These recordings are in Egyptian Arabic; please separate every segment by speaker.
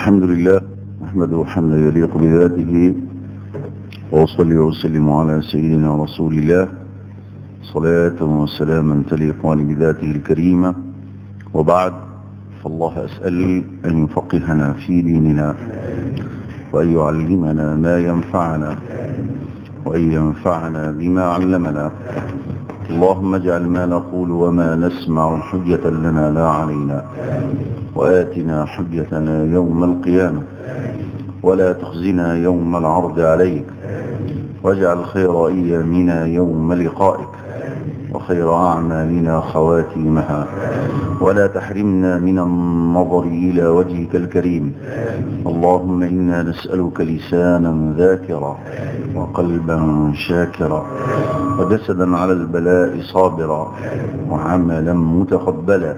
Speaker 1: الحمد لله نحمده حمدا يليق بذاته وأصلي وأسلم على سيدنا رسول الله صلاة وسلاما تليقان بذاته الكريمة وبعد فالله أسأل أن يفقهنا في ديننا وأن يعلمنا ما ينفعنا وأن ينفعنا بما علمنا اللهم اجعل ما نقول وما نسمع حجة لنا لا علينا وآتنا حجتنا يوم القيامة ولا تخزنا يوم العرض عليك واجعل خير أيامنا يوم لقائك وخير أعمالنا خواتيمها ولا تحرمنا من النظر إلى وجهك الكريم اللهم إنا نسألك لسانا ذاكرا وقلبا شاكرا وجسدا على البلاء صابرا وعملا متقبلا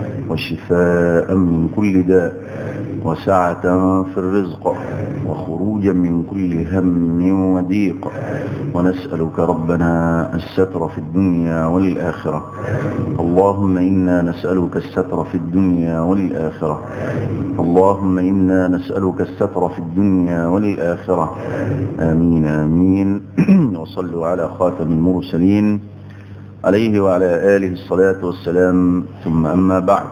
Speaker 1: وشفاء من كل داء وسعة في الرزق وخروجا من كل هم وضيق ونسألك ربنا الستر في الدنيا والآخرة اللهم إنا نسألك الستر في الدنيا والآخرة اللهم إنا نسألك الستر في الدنيا والآخرة آمين آمين وصلوا على خاتم المرسلين عليه وعلى آله الصلاة والسلام ثم أما بعد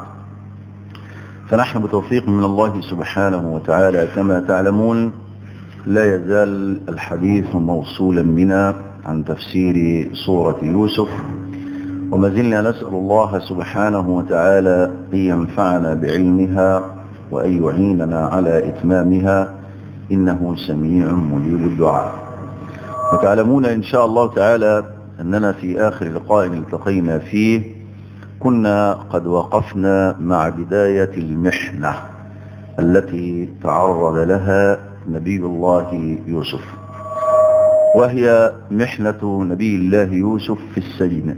Speaker 1: فنحن بتوفيق من الله سبحانه وتعالى كما تعلمون لا يزال الحديث موصولا بنا عن تفسير سورة يوسف وما زلنا نسأل الله سبحانه وتعالى أن ينفعنا بعلمها وأن يعيننا على إتمامها إنه سميع مجيب الدعاء وتعلمون إن شاء الله تعالى أننا في آخر لقاء التقينا فيه كنا قد وقفنا مع بداية المحنة التي تعرض لها نبي الله يوسف وهي محنة نبي الله يوسف في السجن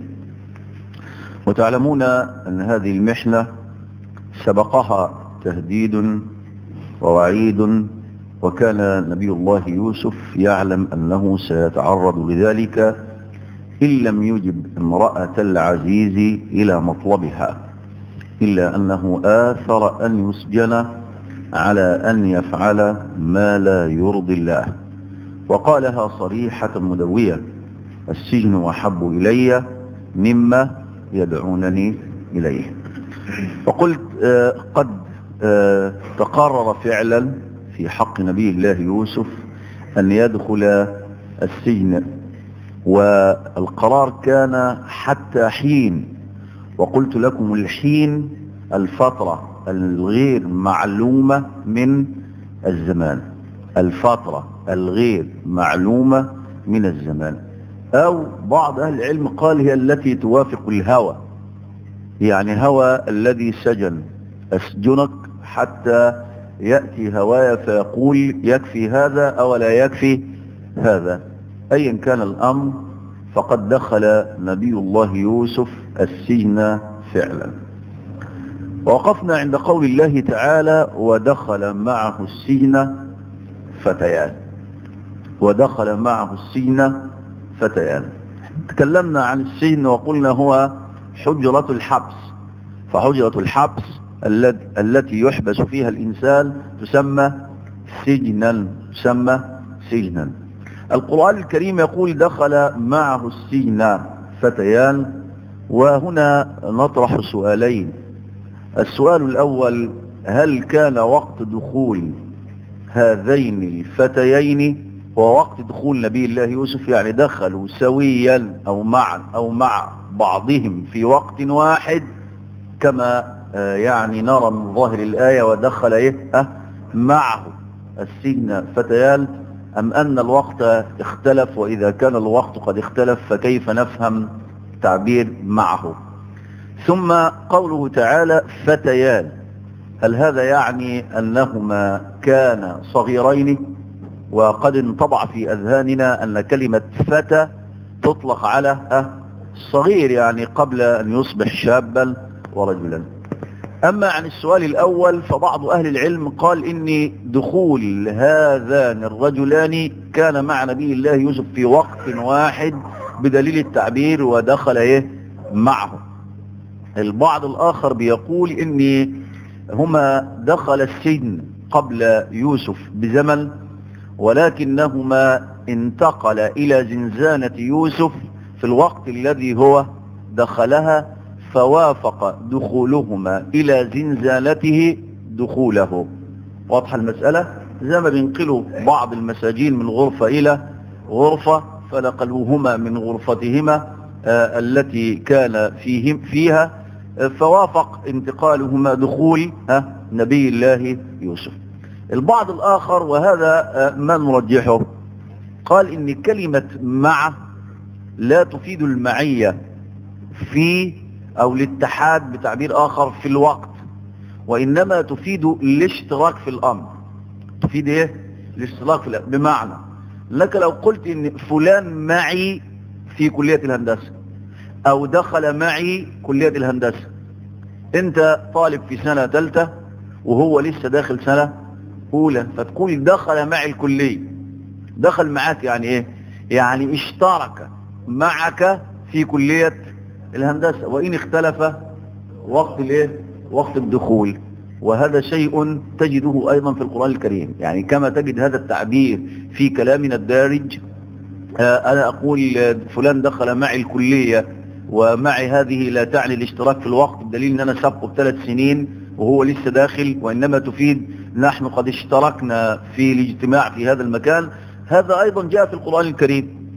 Speaker 1: وتعلمون أن هذه المحنة سبقها تهديد ووعيد وكان نبي الله يوسف يعلم أنه سيتعرض لذلك إن لم يجب امرأة العزيز إلى مطلبها إلا أنه آثر أن يسجن على أن يفعل ما لا يرضي الله وقالها صريحة مدوية السجن أحب إلي مما يدعونني إليه وقلت آه قد آه تقرر فعلا في حق نبي الله يوسف أن يدخل السجن والقرار كان حتى حين وقلت لكم الحين الفترة الغير معلومة من الزمان الفترة الغير معلومة من الزمان أو بعض أهل العلم قال هي التي توافق الهوى يعني هوى الذي سجن أسجنك حتى يأتي هوايا فيقول يكفي هذا أو لا يكفي هذا أيا كان الأمر فقد دخل نبي الله يوسف السجن فعلا ووقفنا عند قول الله تعالى ودخل معه السجن فتيان ودخل معه السجن فتيان تكلمنا عن السجن وقلنا هو حجرة الحبس فحجرة الحبس التي يحبس فيها الإنسان تسمى سجنا تسمى سجنا القرآن الكريم يقول دخل معه السجن فتيان وهنا نطرح سؤالين السؤال الأول هل كان وقت دخول هذين الفتيين هو وقت دخول نبي الله يوسف يعني دخلوا سويا أو معا أو مع بعضهم في وقت واحد كما يعني نرى من ظاهر الآية ودخل إيه أه معه السجن فتيان أم أن الوقت اختلف وإذا كان الوقت قد اختلف فكيف نفهم تعبير معه ثم قوله تعالى فتيان هل هذا يعني أنهما كان صغيرين وقد انطبع في أذهاننا أن كلمة فتى تطلق على الصغير يعني قبل أن يصبح شابا ورجلا أما عن السؤال الأول فبعض أهل العلم قال إن دخول هذان الرجلان كان مع نبي الله يوسف في وقت واحد بدليل التعبير ودخل إيه معه البعض الآخر بيقول إن هما دخل السجن قبل يوسف بزمن ولكنهما انتقل إلى زنزانة يوسف في الوقت الذي هو دخلها فوافق دخولهما إلى زنزانته دخوله واضح المسألة زي ما بينقلوا بعض المساجين من غرفة إلى غرفة فنقلوهما من غرفتهما آه التي كان فيهم فيها آه فوافق انتقالهما دخول ها نبي الله يوسف البعض الآخر وهذا آه ما نرجحه قال إن كلمة مع لا تفيد المعية في أو الاتحاد بتعبير آخر في الوقت وإنما تفيد الاشتراك في الأمر تفيد إيه؟ الاشتراك في الأمر بمعنى لك لو قلت إن فلان معي في كلية الهندسة أو دخل معي كلية الهندسة أنت طالب في سنة ثالثة وهو لسه داخل سنة أولى فتقول دخل معي الكلية دخل معك يعني إيه؟ يعني اشترك معك في كلية الهندسة وإن اختلف وقت الايه وقت الدخول وهذا شيء تجده أيضا في القرآن الكريم يعني كما تجد هذا التعبير في كلامنا الدارج آه أنا أقول فلان دخل معي الكلية ومعي هذه لا تعني الاشتراك في الوقت بدليل أن أنا سبقه بثلاث سنين وهو لسه داخل وإنما تفيد نحن قد اشتركنا في الاجتماع في هذا المكان هذا أيضا جاء في القرآن الكريم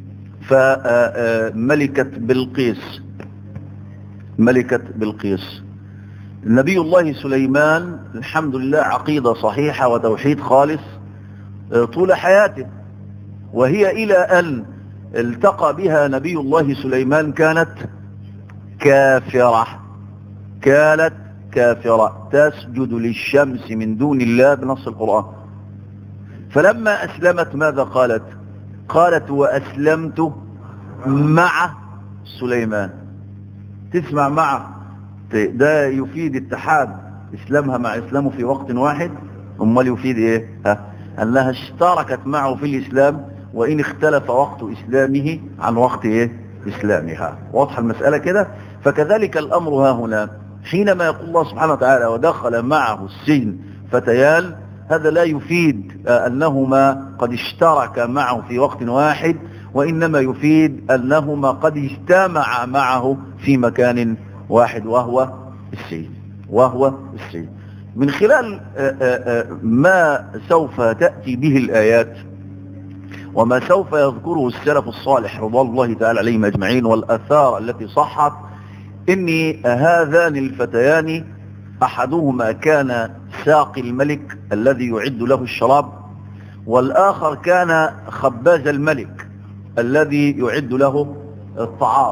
Speaker 1: فملكة بلقيس ملكة بلقيس نبي الله سليمان الحمد لله عقيدة صحيحة وتوحيد خالص طول حياته وهي إلى أن التقى بها نبي الله سليمان كانت كافرة كانت كافرة تسجد للشمس من دون الله بنص القرآن فلما أسلمت ماذا قالت قالت وأسلمت مع سليمان تسمع مع ده يفيد اتحاد اسلامها مع اسلامه في وقت واحد امال يفيد ايه ها انها اشتركت معه في الاسلام وان اختلف وقت اسلامه عن وقت ايه اسلامها واضح المسألة كده فكذلك الامر ها هنا حينما يقول الله سبحانه وتعالى ودخل معه السجن فتيان هذا لا يفيد انهما قد اشترك معه في وقت واحد وإنما يفيد أنهما قد اجتمع معه في مكان واحد وهو السجن وهو السجن من خلال ما سوف تأتي به الآيات وما سوف يذكره السلف الصالح رضوان الله تعالى عليهم أجمعين والأثار التي صحت إني هذان الفتيان أحدهما كان ساقي الملك الذي يعد له الشراب والآخر كان خباز الملك الذي يعد له الطعام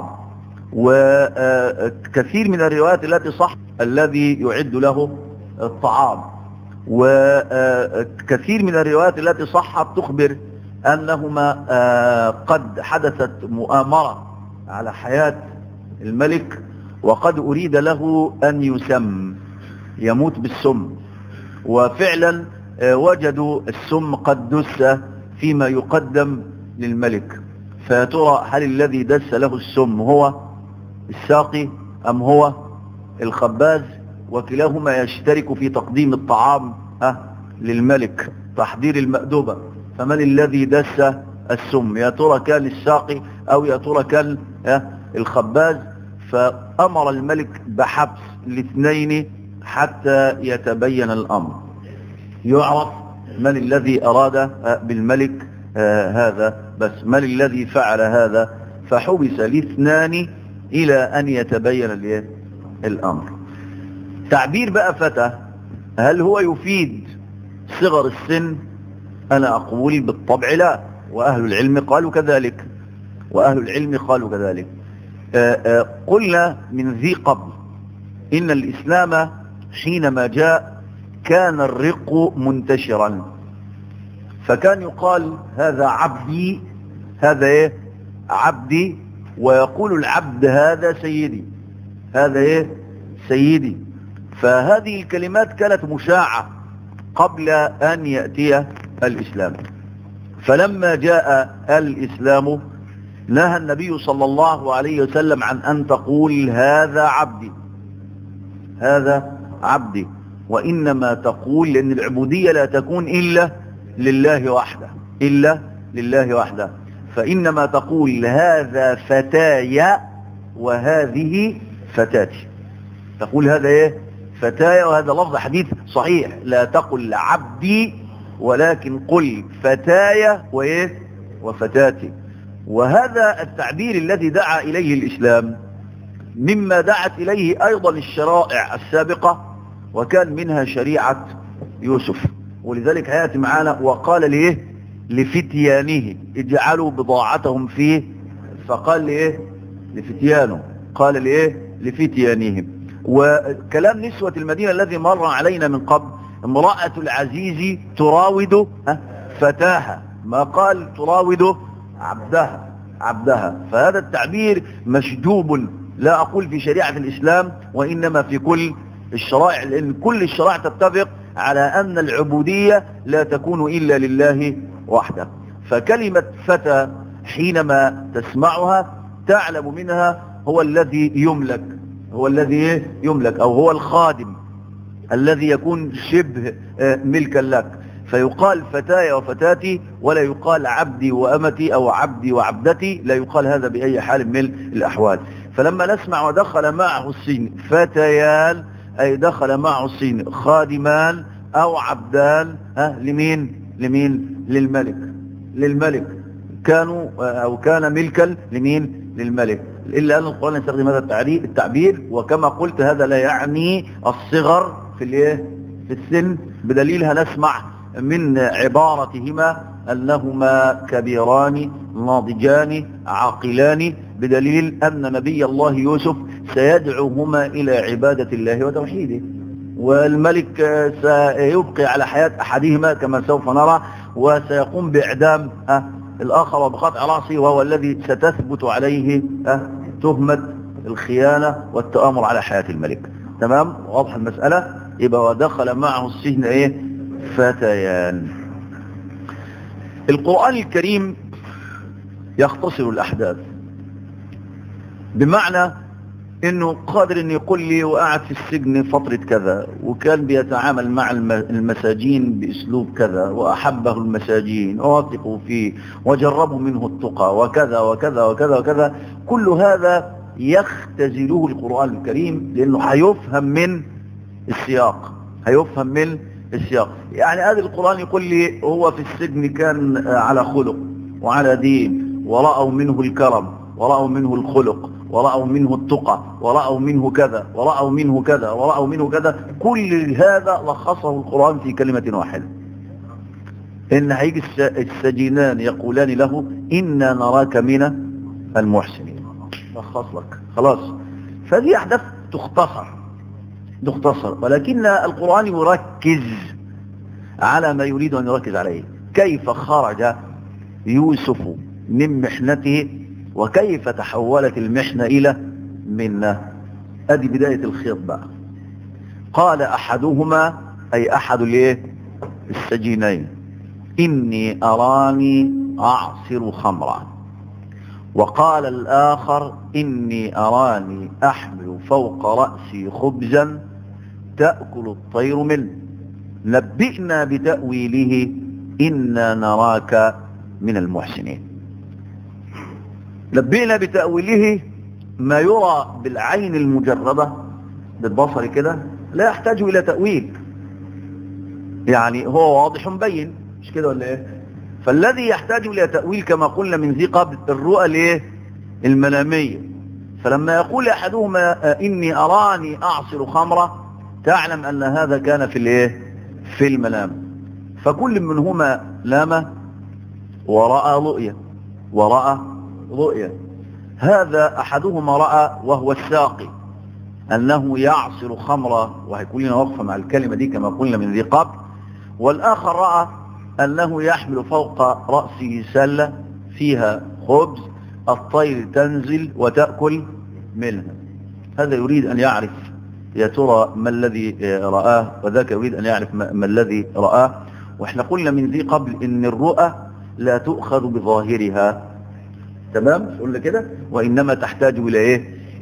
Speaker 1: وكثير من الروايات التي صح الذي يعد له الطعام وكثير من الروايات التي صحت تخبر أنهما قد حدثت مؤامرة على حياة الملك وقد أريد له أن يسم يموت بالسم وفعلا وجدوا السم قد دس فيما يقدم للملك فترى هل الذي دس له السم هو الساقي أم هو الخباز وكلاهما يشترك في تقديم الطعام ها للملك تحضير المأدوبة فمن الذي دس السم يا ترى كان الساقي أو يا ترى كان الخباز فأمر الملك بحبس الاثنين حتى يتبين الأمر يعرف من الذي أراد بالملك آه هذا بس من الذي فعل هذا فحبس الاثنان إلى أن يتبين الأمر تعبير بقى فتى هل هو يفيد صغر السن أنا أقول بالطبع لا وأهل العلم قالوا كذلك وأهل العلم قالوا كذلك آه آه قلنا من ذي قبل إن الإسلام حينما جاء كان الرق منتشرا فكان يقال هذا عبدي هذا ايه عبدي ويقول العبد هذا سيدي هذا ايه سيدي فهذه الكلمات كانت مشاعة قبل ان يأتي الاسلام فلما جاء الاسلام نهى النبي صلى الله عليه وسلم عن ان تقول هذا عبدي هذا عبدي وإنما تقول لأن العبودية لا تكون إلا لله وحده إلا لله وحده فإنما تقول هذا فتاي وهذه فتاتي تقول هذا ايه فتاي وهذا لفظ حديث صحيح لا تقل عبدي ولكن قل فتاي وايه وفتاتي وهذا التعبير الذي دعا إليه الإسلام مما دعت إليه أيضا الشرائع السابقة وكان منها شريعة يوسف ولذلك هيأتي معانا وقال ليه لفتيانه اجعلوا بضاعتهم فيه فقال ليه لفتيانه قال ليه لفتيانهم وكلام نسوة المدينة الذي مر علينا من قبل امرأة العزيز تراود فتاها ما قال تراود عبدها عبدها فهذا التعبير مشجوب لا أقول في شريعة الإسلام وإنما في كل الشرائع لأن كل الشرائع تتفق على أن العبودية لا تكون إلا لله وحده فكلمة فتى حينما تسمعها تعلم منها هو الذي يملك هو الذي يملك أو هو الخادم الذي يكون شبه ملكا لك فيقال فتاي وفتاتي ولا يقال عبدي وأمتي أو عبدي وعبدتي لا يقال هذا بأي حال من الأحوال فلما نسمع ودخل معه السين فتيان أي دخل معه السين خادمان أو عبدان ها لمين لمين للملك للملك كانوا أو كان ملكا لمين للملك إلا أن القرآن يستخدم هذا التعبير وكما قلت هذا لا يعني الصغر في الايه في السن بدليلها نسمع من عبارتهما أنهما كبيران ناضجان عاقلان بدليل أن نبي الله يوسف سيدعوهما إلى عبادة الله وتوحيده والملك سيبقي على حياة أحدهما كما سوف نرى وسيقوم بإعدام الآخر وبقطع رأسه وهو الذي ستثبت عليه تهمة الخيانة والتآمر على حياة الملك تمام واضح المسألة يبقى ودخل معه السجن ايه فتيان القرآن الكريم يختصر الأحداث بمعنى انه قادر ان يقول لي وقعد في السجن فترة كذا وكان بيتعامل مع المساجين باسلوب كذا واحبه المساجين ووثقوا فيه وجربوا منه التقى وكذا وكذا وكذا وكذا كل هذا يختزله القرآن الكريم لانه هيفهم من السياق هيفهم من السياق يعني هذا القرآن يقول لي هو في السجن كان على خلق وعلى دين ورأوا منه الكرم ورأوا منه الخلق ورأوا منه التقى ورأوا منه كذا ورأوا منه كذا ورأوا منه كذا كل هذا لخصه القرآن في كلمة واحدة إن هيجي السجينان يقولان له إنا نراك من المحسنين لخص لك خلاص فدي أحداث تختصر تختصر ولكن القرآن يركز على ما يريد أن يركز عليه كيف خرج يوسف من محنته وكيف تحولت المحنة إلى منة أدي بداية الخيط بقى قال أحدهما أي أحد الايه السجينين إني أراني أعصر خمرا وقال الآخر إني أراني أحمل فوق رأسي خبزا تأكل الطير منه نبئنا بتأويله إنا نراك من المحسنين نبئنا بتأويله ما يرى بالعين المجردة بالبصر كده لا يحتاج إلى تأويل يعني هو واضح مبين مش كده ولا ايه فالذي يحتاج إلى تأويل كما قلنا من ذي قبل الرؤى الايه المنامية فلما يقول أحدهما إني أراني أعصر خمرة تعلم أن هذا كان في الايه في المنام فكل منهما لام ورأى رؤية ورأى رؤية هذا أحدهما رأى وهو الساقي أنه يعصر خمرة وهيكون لنا وقفة مع الكلمة دي كما قلنا من ذي قبل والآخر رأى أنه يحمل فوق رأسه سلة فيها خبز الطير تنزل وتأكل منها هذا يريد أن يعرف يا ترى ما الذي رآه وذاك يريد أن يعرف ما الذي رآه وإحنا قلنا من ذي قبل إن الرؤى لا تؤخذ بظاهرها تمام قلنا كده وإنما تحتاج إلى إيه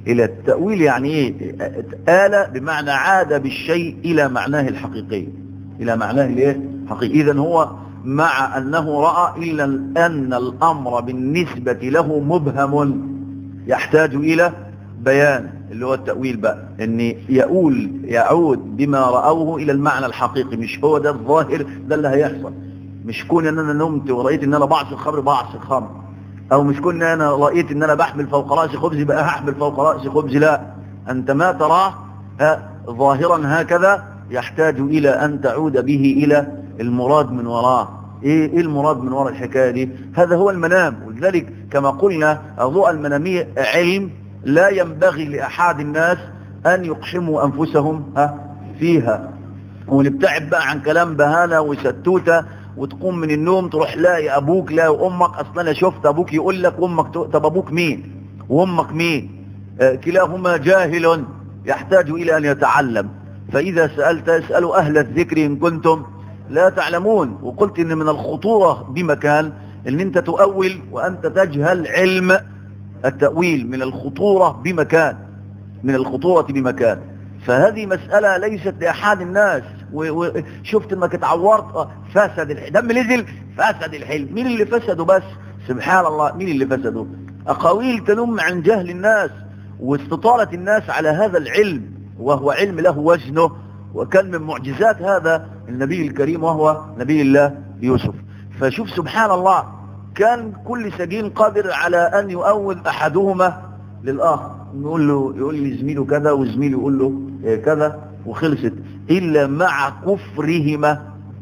Speaker 1: الى التأويل يعني ايه آل بمعنى عاد بالشيء الى معناه الحقيقي الى معناه الايه حقيقي اذا هو مع انه رأى الا ان الامر بالنسبة له مبهم يحتاج الى بيان اللي هو التأويل بقى ان يقول يعود بما رأوه الى المعنى الحقيقي مش هو ده الظاهر ده اللي هيحصل مش كون ان انا نمت ورأيت ان انا بعصر خمر بعصر خمر او مش كون ان انا رأيت ان انا بحمل فوق رأسي خبز بقى هحمل فوق رأسي خبز لا انت ما تراه ظاهرا هكذا يحتاج الى ان تعود به الى المراد من وراه ايه ايه المراد من وراء الحكاية دي هذا هو المنام ولذلك كما قلنا الضوء المنامية علم لا ينبغي لأحد الناس أن يقحموا أنفسهم ها فيها ونبتعد بقى عن كلام بهانة وستوتة وتقوم من النوم تروح لاقي أبوك لاقي أمك أصلا أنا شفت أبوك يقول لك أمك طب أبوك مين وأمك مين آه كلاهما جاهل يحتاج إلى أن يتعلم فإذا سألت اسألوا أهل الذكر إن كنتم لا تعلمون وقلت إن من الخطورة بمكان إن أنت تؤول وأنت تجهل علم التأويل من الخطورة بمكان من الخطورة بمكان فهذه مسألة ليست لأحد الناس وشفت انك اتعورت فسد الحلم دم نزل فسد الحلم مين اللي فسده بس سبحان الله مين اللي فسده أقاويل تنم عن جهل الناس واستطالة الناس على هذا العلم وهو علم له وزنه وكان من معجزات هذا النبي الكريم وهو نبي الله يوسف فشوف سبحان الله كان كل سجين قادر على أن يؤول أحدهما للآخر يقول له يقول لي زميله كذا وزميله يقول له كذا وخلصت إلا مع كفرهما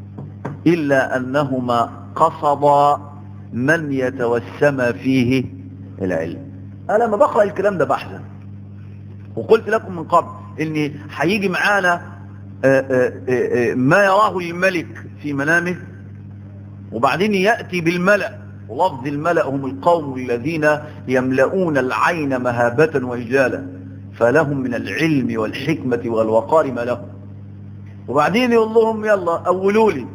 Speaker 1: إلا أنهما قصدا من يتوسم فيه العلم أنا لما بقرأ الكلام ده بحزن وقلت لكم من قبل إن هيجي معانا ما يراه الملك في منامه وبعدين يأتي بالملأ ولفظ الملأ هم القوم الذين يملؤون العين مهابة وإجلالا فلهم من العلم والحكمة والوقار ما لهم وبعدين يقول لهم يلا أولوا لي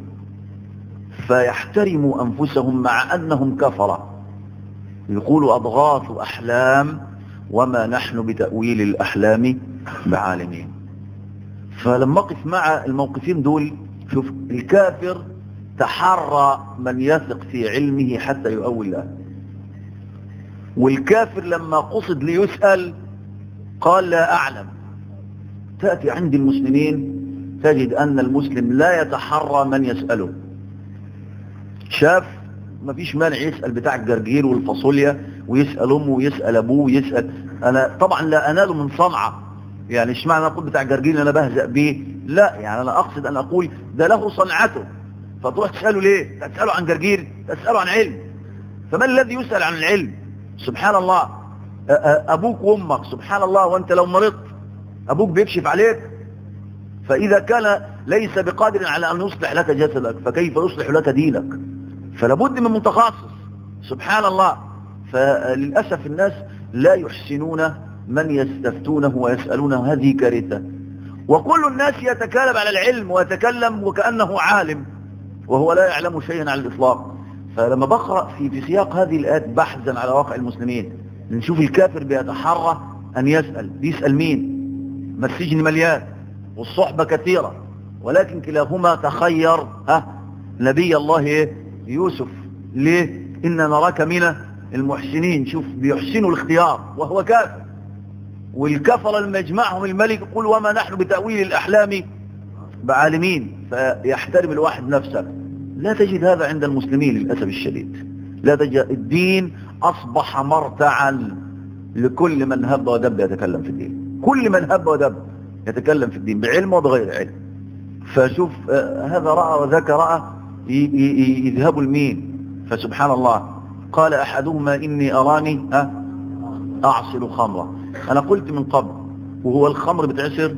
Speaker 1: فيحترموا أنفسهم مع أنهم كفرة يقولوا أضغاث أحلام وما نحن بتأويل الأحلام بعالمين فلما أقف مع الموقفين دول شوف الكافر تحرى من يثق في علمه حتى يؤول له والكافر لما قصد ليسأل قال لا أعلم تأتي عند المسلمين تجد أن المسلم لا يتحرى من يسأله شاف ما فيش مانع يسأل بتاع الجرجير والفاصوليا ويسأل أمه ويسأل أبوه ويسأل أنا طبعا لا أناله من صنعة يعني ايش معنى أقول بتاع الجرجير أنا بهزأ به لا يعني أنا أقصد أن أقول ده له صنعته فتروح تسأله ليه تسأله عن جرجير تسأله عن علم فما الذي يسأل عن العلم سبحان الله أبوك وأمك سبحان الله وأنت لو مرضت أبوك بيكشف عليك فإذا كان ليس بقادر على أن يصلح لك جسدك فكيف يصلح لك دينك فلابد من متخصص سبحان الله فللأسف الناس لا يحسنون من يستفتونه ويسألونه هذه كارثة وكل الناس يتكلم على العلم ويتكلم وكأنه عالم وهو لا يعلم شيئا على الإطلاق فلما بقرأ في, في سياق هذه الآيات بحثا على واقع المسلمين نشوف الكافر بيتحرى أن يسأل بيسأل مين ما السجن مليان والصحبة كثيرة ولكن كلاهما تخير ها نبي الله إيه؟ يوسف ليه إن نراك من المحسنين شوف بيحسنوا الاختيار وهو كافر والكفر لما يجمعهم الملك يقول وما نحن بتأويل الأحلام بعالمين فيحترم الواحد نفسه لا تجد هذا عند المسلمين للأسف الشديد لا تجد الدين أصبح مرتعا لكل من هب ودب يتكلم في الدين كل من هب ودب يتكلم في الدين بعلم وبغير علم فشوف هذا رأى وذاك رأى يذهبوا لمين فسبحان الله قال أحدهما إني أراني أعصر خمرة أنا قلت من قبل وهو الخمر بتعسر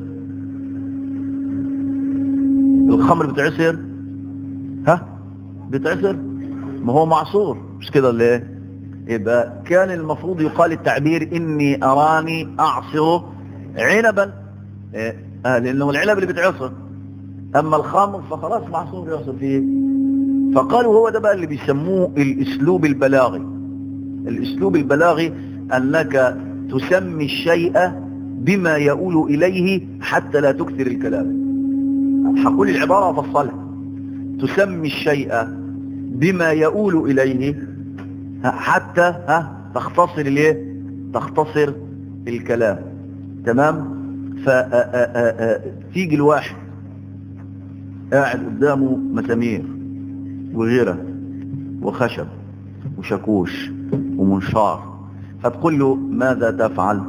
Speaker 1: الخمر بتعسر ها بتعسر ما هو معصور مش كده اللي ايه يبقى كان المفروض يقال التعبير اني اراني اعصر عنبا إيه؟ آه لانه العنب اللي بتعصر اما الخمر فخلاص معصور يعصر فيه فقالوا هو ده بقى اللي بيسموه الاسلوب البلاغي الاسلوب البلاغي انك تسمي الشيء بما يؤول إليه حتى لا تكثر الكلام هقول العبارة وفصلها تسمي الشيء بما يؤول إليه حتى ها تختصر الايه تختصر الكلام تمام فتيجي الواحد قاعد قدامه مسامير وغيره وخشب وشاكوش ومنشار فتقول له ماذا تفعل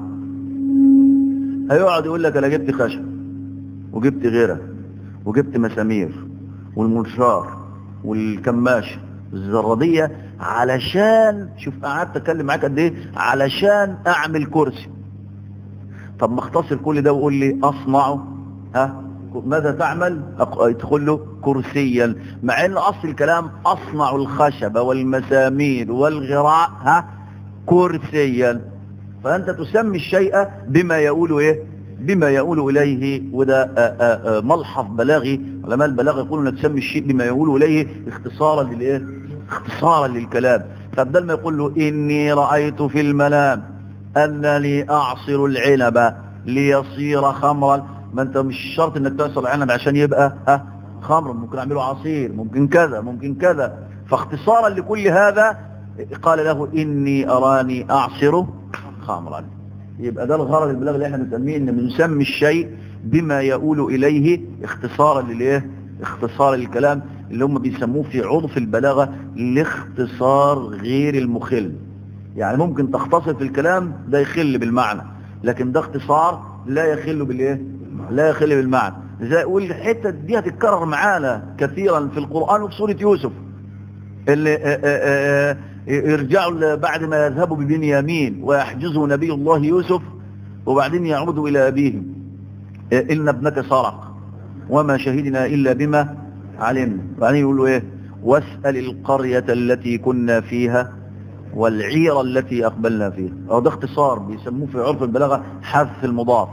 Speaker 1: هيقعد يقول لك انا جبت خشب وجبت غيره وجبت مسامير والمنشار والكماشه الزرادية علشان شوف قعدت اتكلم معاك قد ايه علشان اعمل كرسي طب ما اختصر كل ده وقول لي اصنعه ها ماذا تعمل ادخل له كرسيا مع ان اصل الكلام اصنع الخشب والمسامير والغراء ها كرسيا فانت تسمي الشيء بما يقول ايه بما يقول اليه وده آآ آآ ملحظ بلاغي علماء البلاغه يقولون انك تسمي الشيء بما يقول اليه اختصارا للايه اختصارا للكلام فبدل ما يقول له اني رايت في المنام انني اعصر العنب ليصير خمرا ما انت مش شرط انك تعصر العنب عشان يبقى ها خمر ممكن اعمله عصير ممكن كذا ممكن كذا فاختصارا لكل هذا قال له اني اراني اعصر خمرا يبقى ده الغرض البلاغ اللي احنا بنسميه ان بنسمي الشيء بما يقول اليه اختصارا للايه اختصار الكلام اللي هم بيسموه في عرف البلاغة الاختصار غير المخل يعني ممكن تختصر في الكلام ده يخل بالمعنى لكن ده اختصار لا يخل بالايه لا يخل بالمعنى زي اقول الحته دي هتتكرر معانا كثيرا في القرآن وفي سورة يوسف اللي اه اه اه يرجعوا بعد ما يذهبوا ببنيامين ويحجزوا نبي الله يوسف وبعدين يعودوا إلى أبيهم إن ابنك سرق وما شهدنا إلا بما علمنا وبعدين يقولوا إيه واسأل القرية التي كنا فيها والعير التي أقبلنا فيها أو ده اختصار بيسموه في عرف البلاغة حذف المضاف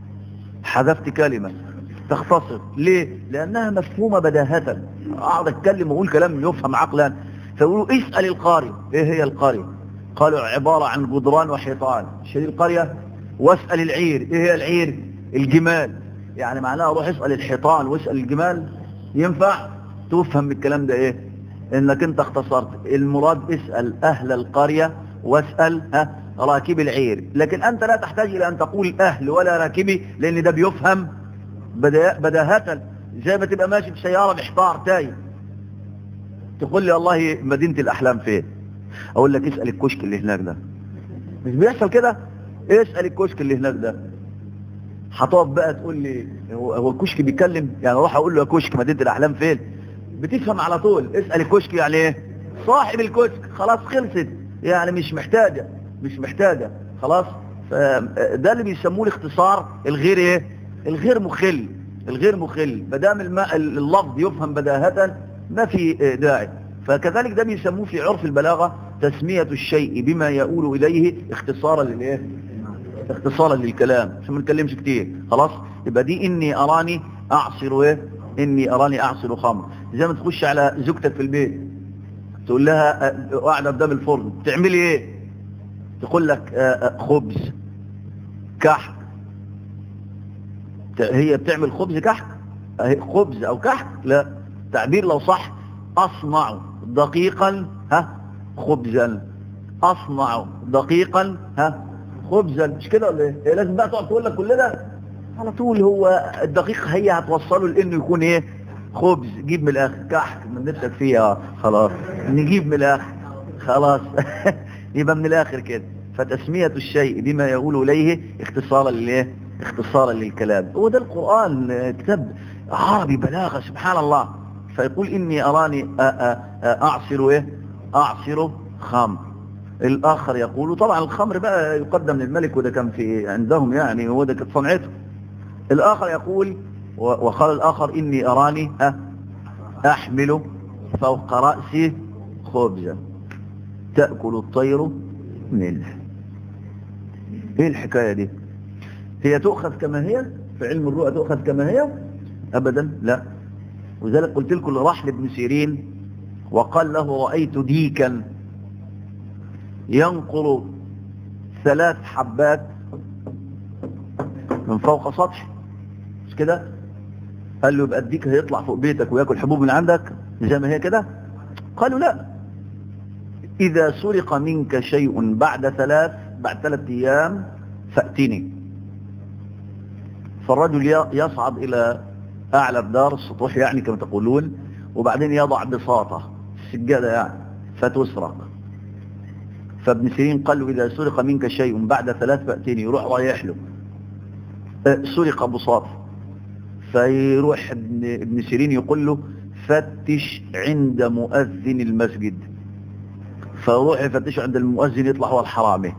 Speaker 1: حذفت كلمة تختصر ليه لأنها مفهومة بداهة أقعد أتكلم وأقول كلام يفهم عقلا فيقولوا اسأل القارية ايه هي القرية قالوا عبارة عن جدران وحيطان شيل القرية واسأل العير ايه هي العير الجمال يعني معناها روح اسأل الحيطان واسأل الجمال ينفع تفهم الكلام ده ايه انك انت اختصرت المراد اسأل اهل القرية واسأل ها راكب العير لكن انت لا تحتاج الى ان تقول اهل ولا راكبي لان ده بيفهم بداهة زي ما تبقى ماشي بسيارة محتار تايه تقول لي والله مدينة الأحلام فين أقول لك اسأل الكشك اللي هناك ده مش بيحصل كده اسأل الكشك اللي هناك ده هتقف بقى تقول لي هو, هو الكشك بيتكلم يعني اروح اقول له يا كشك مدينة الأحلام فين بتفهم على طول اسأل الكشك يعني ايه صاحب الكشك خلاص خلصت يعني مش محتاجة مش محتاجة خلاص ده اللي بيسموه الاختصار الغير ايه الغير مخل الغير مخل ما دام اللفظ يفهم بداهة ما في داعي فكذلك ده بيسموه في عرف البلاغة تسمية الشيء بما يقول إليه اختصارا للإيه اختصارا للكلام عشان ما نتكلمش كتير خلاص يبقى دي إني أراني أعصر إيه إني أراني أعصر خمر زي ما تخش على زوجتك في البيت تقول لها قاعدة قدام الفرن تعملي إيه تقول لك خبز كحك هي بتعمل خبز كحك خبز أو كحك لا تعبير لو صح أصنع دقيقا ها خبزا أصنع دقيقا ها خبزا مش كده ولا ايه هي لازم بقى تقعد تقول لك كل ده على طول هو الدقيق هي هتوصله لانه يكون ايه خبز جيب من الاخر كحك من نفسك فيها خلاص نجيب من الاخر خلاص يبقى من الاخر كده فتسمية الشيء بما يقول اليه اختصارا للايه اختصارا للكلام هو ده القرآن كتاب عربي بلاغة سبحان الله فيقول إني أراني أعصر إيه أعصر خمر الآخر يقول طبعا الخمر بقى يقدم للملك وده كان في عندهم يعني وده كانت صنعته الآخر يقول وقال الآخر إني أراني أحمل فوق رأسي خبزا تأكل الطير منه ايه الحكاية دي هي تؤخذ كما هي في علم الرؤى تؤخذ كما هي ابدا لا وذلك قلت لكم راح لابن سيرين وقال له رأيت ديكا ينقر ثلاث حبات من فوق سطح مش كده قال له يبقى الديك هيطلع فوق بيتك وياكل حبوب من عندك زي ما هي كده قالوا لا إذا سرق منك شيء بعد ثلاث بعد ثلاث أيام فأتني فالرجل يصعد إلى أعلى الدار السطوح يعني كما تقولون وبعدين يضع بساطة سجادة يعني فتسرق فابن سيرين قال له إذا سرق منك شيء بعد ثلاث فأتني يروح رايح له سرق بساطة فيروح ابن, ابن سيرين يقول له فتش عند مؤذن المسجد فيروح يفتش عند المؤذن يطلع هو الحرامي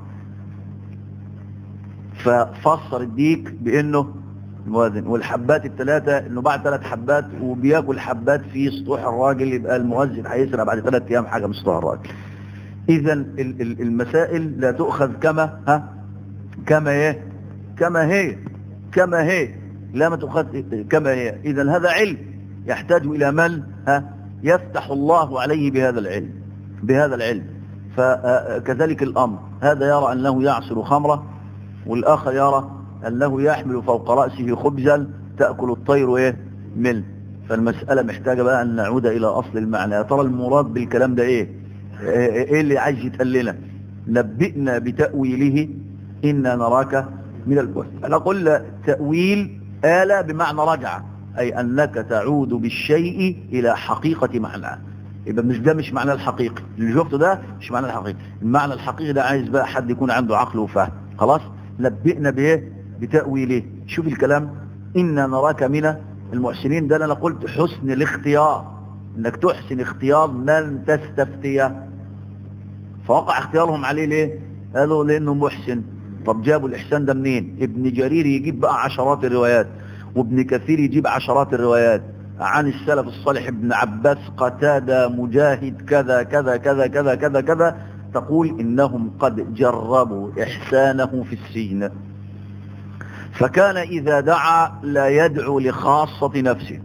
Speaker 1: ففسر الديك بانه المؤذن والحبات الثلاثة انه بعد ثلاث حبات وبياكل حبات في سطوح الراجل يبقى المؤذن هيسرق بعد ثلاث ايام حاجة من سطوح الراجل اذا المسائل لا تؤخذ كما ها كما هي كما هي كما هي لا ما تؤخذ كما هي اذا هذا علم يحتاج الى من ها يفتح الله عليه بهذا العلم بهذا العلم فكذلك الامر هذا يرى انه يعصر خمره والاخر يرى انه يحمل فوق راسه خبزا تاكل الطير ايه منه فالمساله محتاجه بقى ان نعود الى اصل المعنى يا ترى المراد بالكلام ده ايه ايه اللي عايز يتقال لنا نبئنا بتاويله انا نراك من الكهف انا قلنا تاويل آل بمعنى رجع أي أنك تعود بالشيء إلى حقيقة معناه يبقى مش ده مش معنى الحقيقي اللي شفته ده مش معنى الحقيقي المعنى الحقيقي ده عايز بقى حد يكون عنده عقل وفهم خلاص نبئنا بايه بتأويله شوف الكلام إنا نراك من المحسنين ده أنا قلت حسن الاختيار انك تحسن اختيار من تستفتيه فوقع اختيارهم عليه ليه قالوا لانه محسن طب جابوا الإحسان ده منين ابن جرير يجيب بقى عشرات الروايات وابن كثير يجيب عشرات الروايات عن السلف الصالح ابن عباس قتادة مجاهد كذا كذا كذا كذا كذا كذا تقول إنهم قد جربوا إحسانه في السجن فكان إذا دعا لا يدعو لخاصة نفسه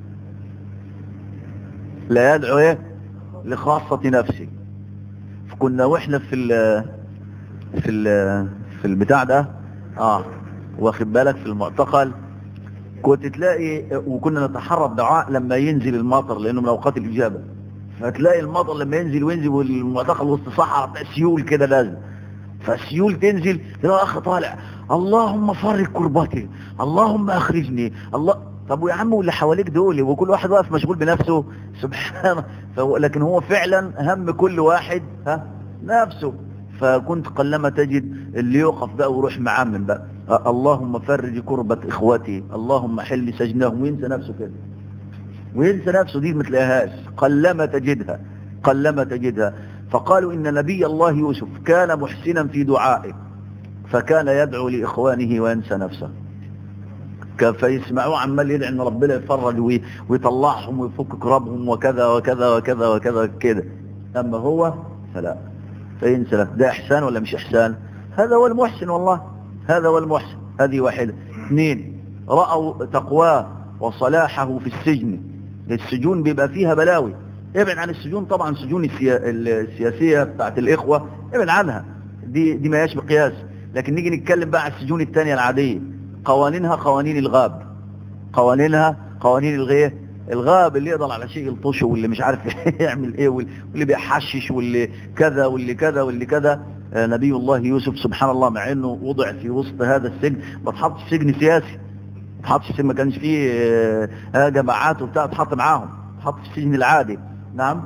Speaker 1: لا يدعو إيه لخاصة نفسه فكنا وإحنا في ال في ال في البتاع ده اه واخد بالك في المعتقل كنت تلاقي وكنا نتحرى بدعاء لما ينزل المطر لانه من اوقات الاجابه فتلاقي المطر لما ينزل وينزل والمعتقل وسط صحراء سيول كده لازم فالسيول تنزل تلاقي اخ طالع اللهم فرج كربتي اللهم اخرجني الله طب ويا عم واللي حواليك دول وكل واحد واقف مشغول بنفسه سبحان لكن هو فعلا هم كل واحد ها نفسه فكنت قلما تجد اللي يوقف بقى ويروح معمم بقى اللهم فرج كربة اخوتي اللهم حل سجنهم وينسى نفسه كده وينسى نفسه دي ما تلاقيهاش قلما تجدها قلما تجدها فقالوا ان نبي الله يوسف كان محسنا في دعائه فكان يدعو لاخوانه وينسى نفسه فيسمعوه عمال يدعي ان ربنا يفرج ويطلعهم ويفك كربهم وكذا وكذا وكذا وكذا كده اما هو فلا فينسى له ده احسان ولا مش احسان هذا هو المحسن والله هذا هو المحسن هذه واحدة اثنين رأوا تقواه وصلاحه في السجن السجون بيبقى فيها بلاوي ابعد عن السجون طبعا السجون السياسية بتاعت الإخوة ابعد عنها دي دي ما يشبه قياس لكن نيجي نتكلم بقى عن السجون الثانية العادية قوانينها قوانين الغاب قوانينها قوانين الغيه الغاب اللي يقدر على شيء يلطشه واللي مش عارف يعمل ايه واللي بيحشش واللي كذا واللي كذا واللي كذا آه نبي الله يوسف سبحان الله مع انه وضع في وسط هذا السجن ما اتحطش في سجن سياسي ما اتحطش في ما كانش فيه آه جماعات وبتاع اتحط معاهم اتحط في السجن العادي نعم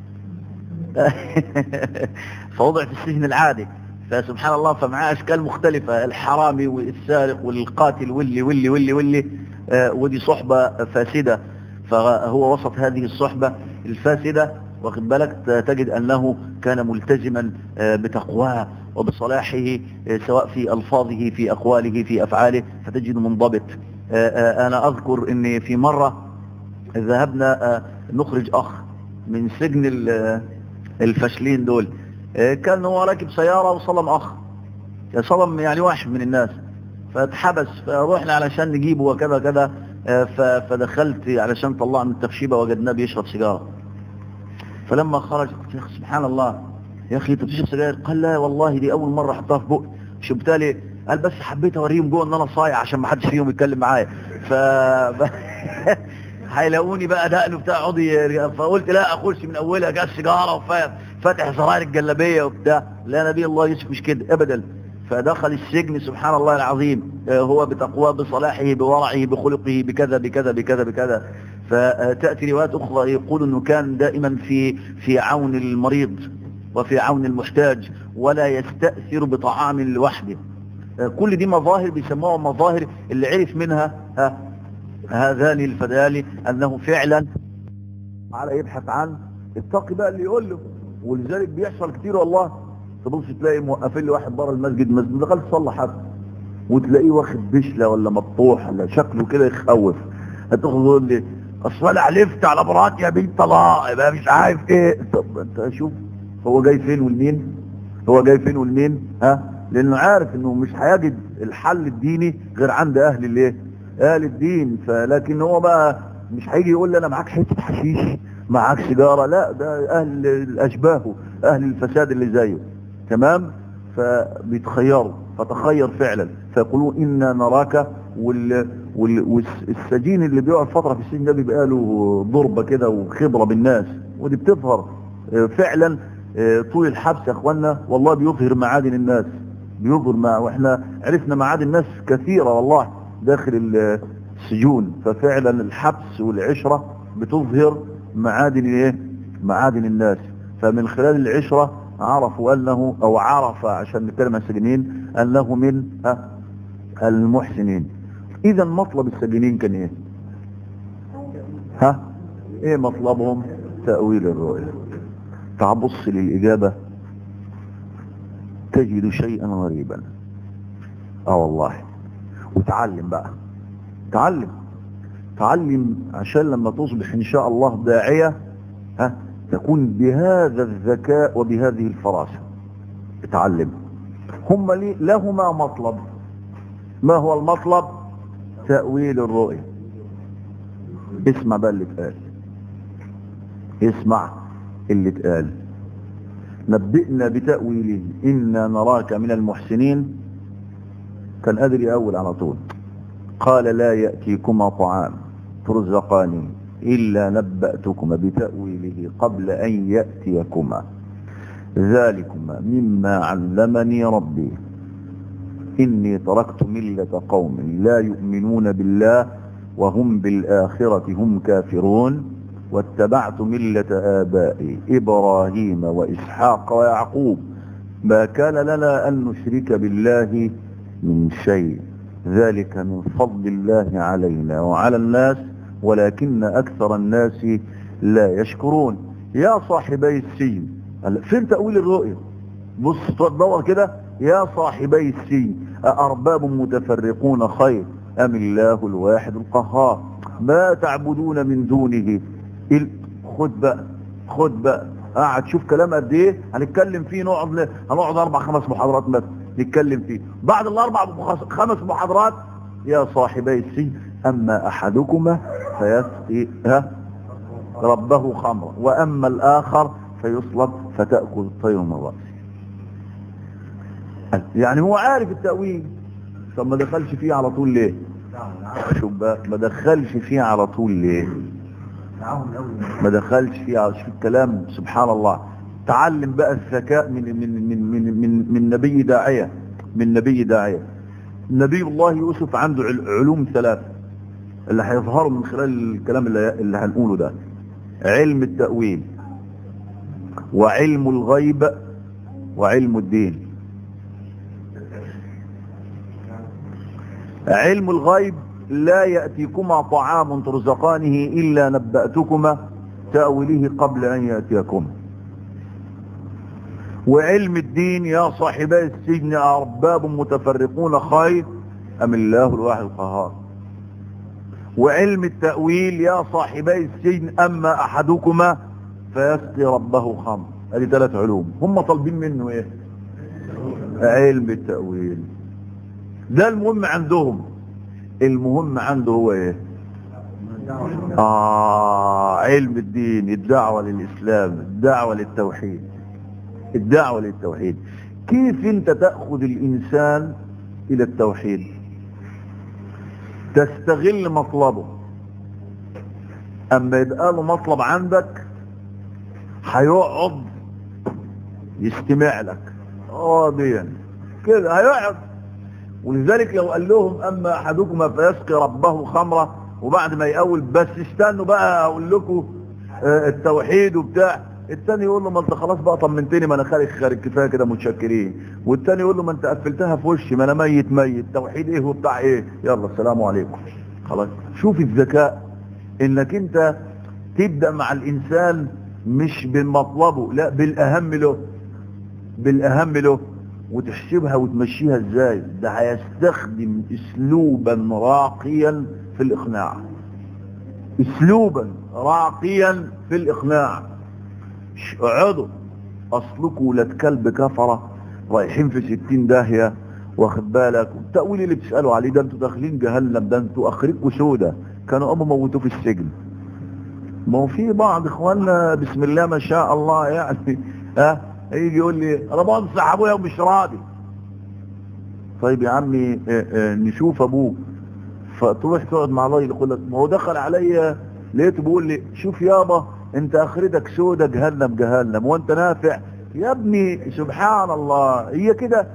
Speaker 1: فوضع في السجن العادي فسبحان الله فمعاه اشكال مختلفة الحرامي والسارق والقاتل واللي واللي واللي واللي آه ودي صحبة فاسدة فهو وسط هذه الصحبة الفاسدة واخد بالك تجد أنه كان ملتزما بتقواه وبصلاحه سواء في ألفاظه في أقواله في أفعاله فتجد منضبط أنا أذكر أن في مرة ذهبنا نخرج أخ من سجن الفاشلين دول كان هو راكب سيارة وصلم أخ صلم يعني واحد من الناس فاتحبس فروحنا علشان نجيبه وكذا كذا فدخلت علشان طلع من التخشيبة وجدناه بيشرب سيجارة فلما خرج قلت يا اخي سبحان الله يا اخي انت بتشرب سجاير قال لا والله دي اول مرة احطها في بق شو بالتالي قال بس حبيت اوريهم جوه ان انا صايع عشان ما حدش فيهم يتكلم معايا ف هيلاقوني بقى دقن بتاع عضي فقلت لا اخش من اولها جاب سيجاره وفاتح زراير الجلابيه وبتاع لا نبي الله يوسف مش كده ابدا فدخل السجن سبحان الله العظيم هو بتقواه بصلاحه بورعه بخلقه بكذا بكذا بكذا بكذا فتأتي روايات أخرى يقول أنه كان دائما في في عون المريض وفي عون المحتاج ولا يستأثر بطعام لوحده كل دي مظاهر بيسموها مظاهر اللي عرف منها ها هذان الفدان أنه فعلا على يبحث عن التقي بقى اللي يقول له ولذلك بيحصل كتير والله تبص تلاقي موقفين لي واحد بره المسجد مسجد دخل تصلى حد وتلاقيه واخد بشله ولا مطوح ولا شكله كده يخوف هتاخد تقول لي اصل انا حلفت على مراتي يا بنت طلاق يبقى مش عارف ايه طب انت شوف هو جاي فين والمين هو جاي فين والمين ها لانه عارف انه مش هيجد الحل الديني غير عند اهل الايه اهل الدين فلكن هو بقى مش هيجي يقول لي انا معاك حته حشيش معاك سيجاره لا ده اهل الاشباه اهل الفساد اللي زيه تمام فبيتخيروا فتخير فعلا فيقولون انا نراك وال... وال... والسجين اللي بيقعد فتره في السجن ده بيبقى له ضربه كده وخبره بالناس ودي بتظهر فعلا طول الحبس يا اخوانا والله بيظهر معادن الناس بيظهر مع واحنا عرفنا معادن الناس كثيره والله داخل السجون ففعلا الحبس والعشره بتظهر معادن ايه معادن الناس فمن خلال العشره عرفوا انه او عرف عشان نتكلم عن السجنين انه من ها المحسنين اذا مطلب السجنين كان ايه ها ايه مطلبهم تأويل الرؤيا تعبص للإجابة تجد شيئا غريبا اه والله وتعلم بقى تعلم تعلم عشان لما تصبح ان شاء الله داعية ها تكون بهذا الذكاء وبهذه الفراسة اتعلم هم لي لهما مطلب ما هو المطلب تأويل الرؤية اسمع بقى اللي اتقال اسمع اللي اتقال نبئنا بتأويله إنا نراك من المحسنين كان قادر يأول على طول قال لا يأتيكما طعام ترزقاني إلا نبأتكما بتأويله قبل أن يأتيكما ذلكما مما علمني ربي إني تركت ملة قوم لا يؤمنون بالله وهم بالآخرة هم كافرون واتبعت ملة آبائي إبراهيم وإسحاق ويعقوب ما كان لنا أن نشرك بالله من شيء ذلك من فضل الله علينا وعلى الناس ولكن أكثر الناس لا يشكرون يا صاحبي السجن فين تأويل الرؤية بص تدور كده يا صاحبي السجن أأرباب متفرقون خير أم الله الواحد القهار ما تعبدون من دونه خد بقى خد بقى قاعد شوف كلام قد ايه هنتكلم فيه نقعد هنقعد اربع خمس محاضرات مثلا نتكلم فيه بعد الاربع خمس محاضرات يا صاحبي السجن اما احدكما فيسقي ها ربه خمرا واما الاخر فيصلب فتاكل الطير من راسه يعني هو عارف التاويل طب ما دخلش فيه على طول ليه شوف بقى ما دخلش فيه على طول ليه ما دخلش فيه على شوف الكلام سبحان الله تعلم بقى الذكاء من من من من من, من نبي داعيه من نبي داعيه نبي الله يوسف عنده علوم ثلاثه اللي هيظهروا من خلال الكلام اللي, اللي هنقوله ده علم التأويل وعلم الغيب وعلم الدين علم الغيب لا يأتيكما طعام ترزقانه إلا نبأتكما تأويله قبل أن يأتيكم وعلم الدين يا صاحبي السجن أرباب متفرقون خير أم الله الواحد القهار وعلم التأويل يا صاحبي السجن أما أحدكما فيسقي ربه خمر هذه ثلاث علوم هم طالبين منه ايه علم التأويل ده المهم عندهم المهم عنده هو ايه آه علم الدين الدعوة للإسلام الدعوة للتوحيد الدعوة للتوحيد كيف انت تأخذ الانسان الى التوحيد تستغل مطلبه اما يبقى له مطلب عندك هيقعد يستمع لك راضيا كده هيقعد ولذلك لو قال لهم اما احدكما فيسقي ربه خمره وبعد ما يقول بس استنوا بقى اقول لكم آه، التوحيد وبتاع التاني يقول له ما انت خلاص بقى طمنتني ما انا خارج خارج كفايه كده متشكرين والتاني يقول له ما انت قفلتها في وشي ما انا ميت ميت توحيد ايه وبتاع ايه يلا السلام عليكم خلاص شوف الذكاء انك انت تبدا مع الانسان مش بمطلبه لا بالاهم له بالاهم له وتحسبها وتمشيها ازاي ده هيستخدم اسلوبا راقيا في الاقناع اسلوبا راقيا في الاقناع ش- اقعدوا اصلكوا ولاد كلب كفرة رايحين في ستين داهية واخد بالك التأويل اللي بتسألوا عليه ده انتوا داخلين جهنم ده انتوا اخركوا سودة كانوا ابو موتوه في السجن ما هو في بعض اخواننا بسم الله ما شاء الله يعني ها يجي يقول لي انا بنصح ابويا ومش راضي طيب يا عمي اه، اه، نشوف ابوك فتروح تقعد مع الراجل يقول لك ما هو دخل عليا لقيته بيقول لي شوف يابا انت اخرتك سودة جهنم جهنم وانت نافع يا ابني سبحان الله هي كده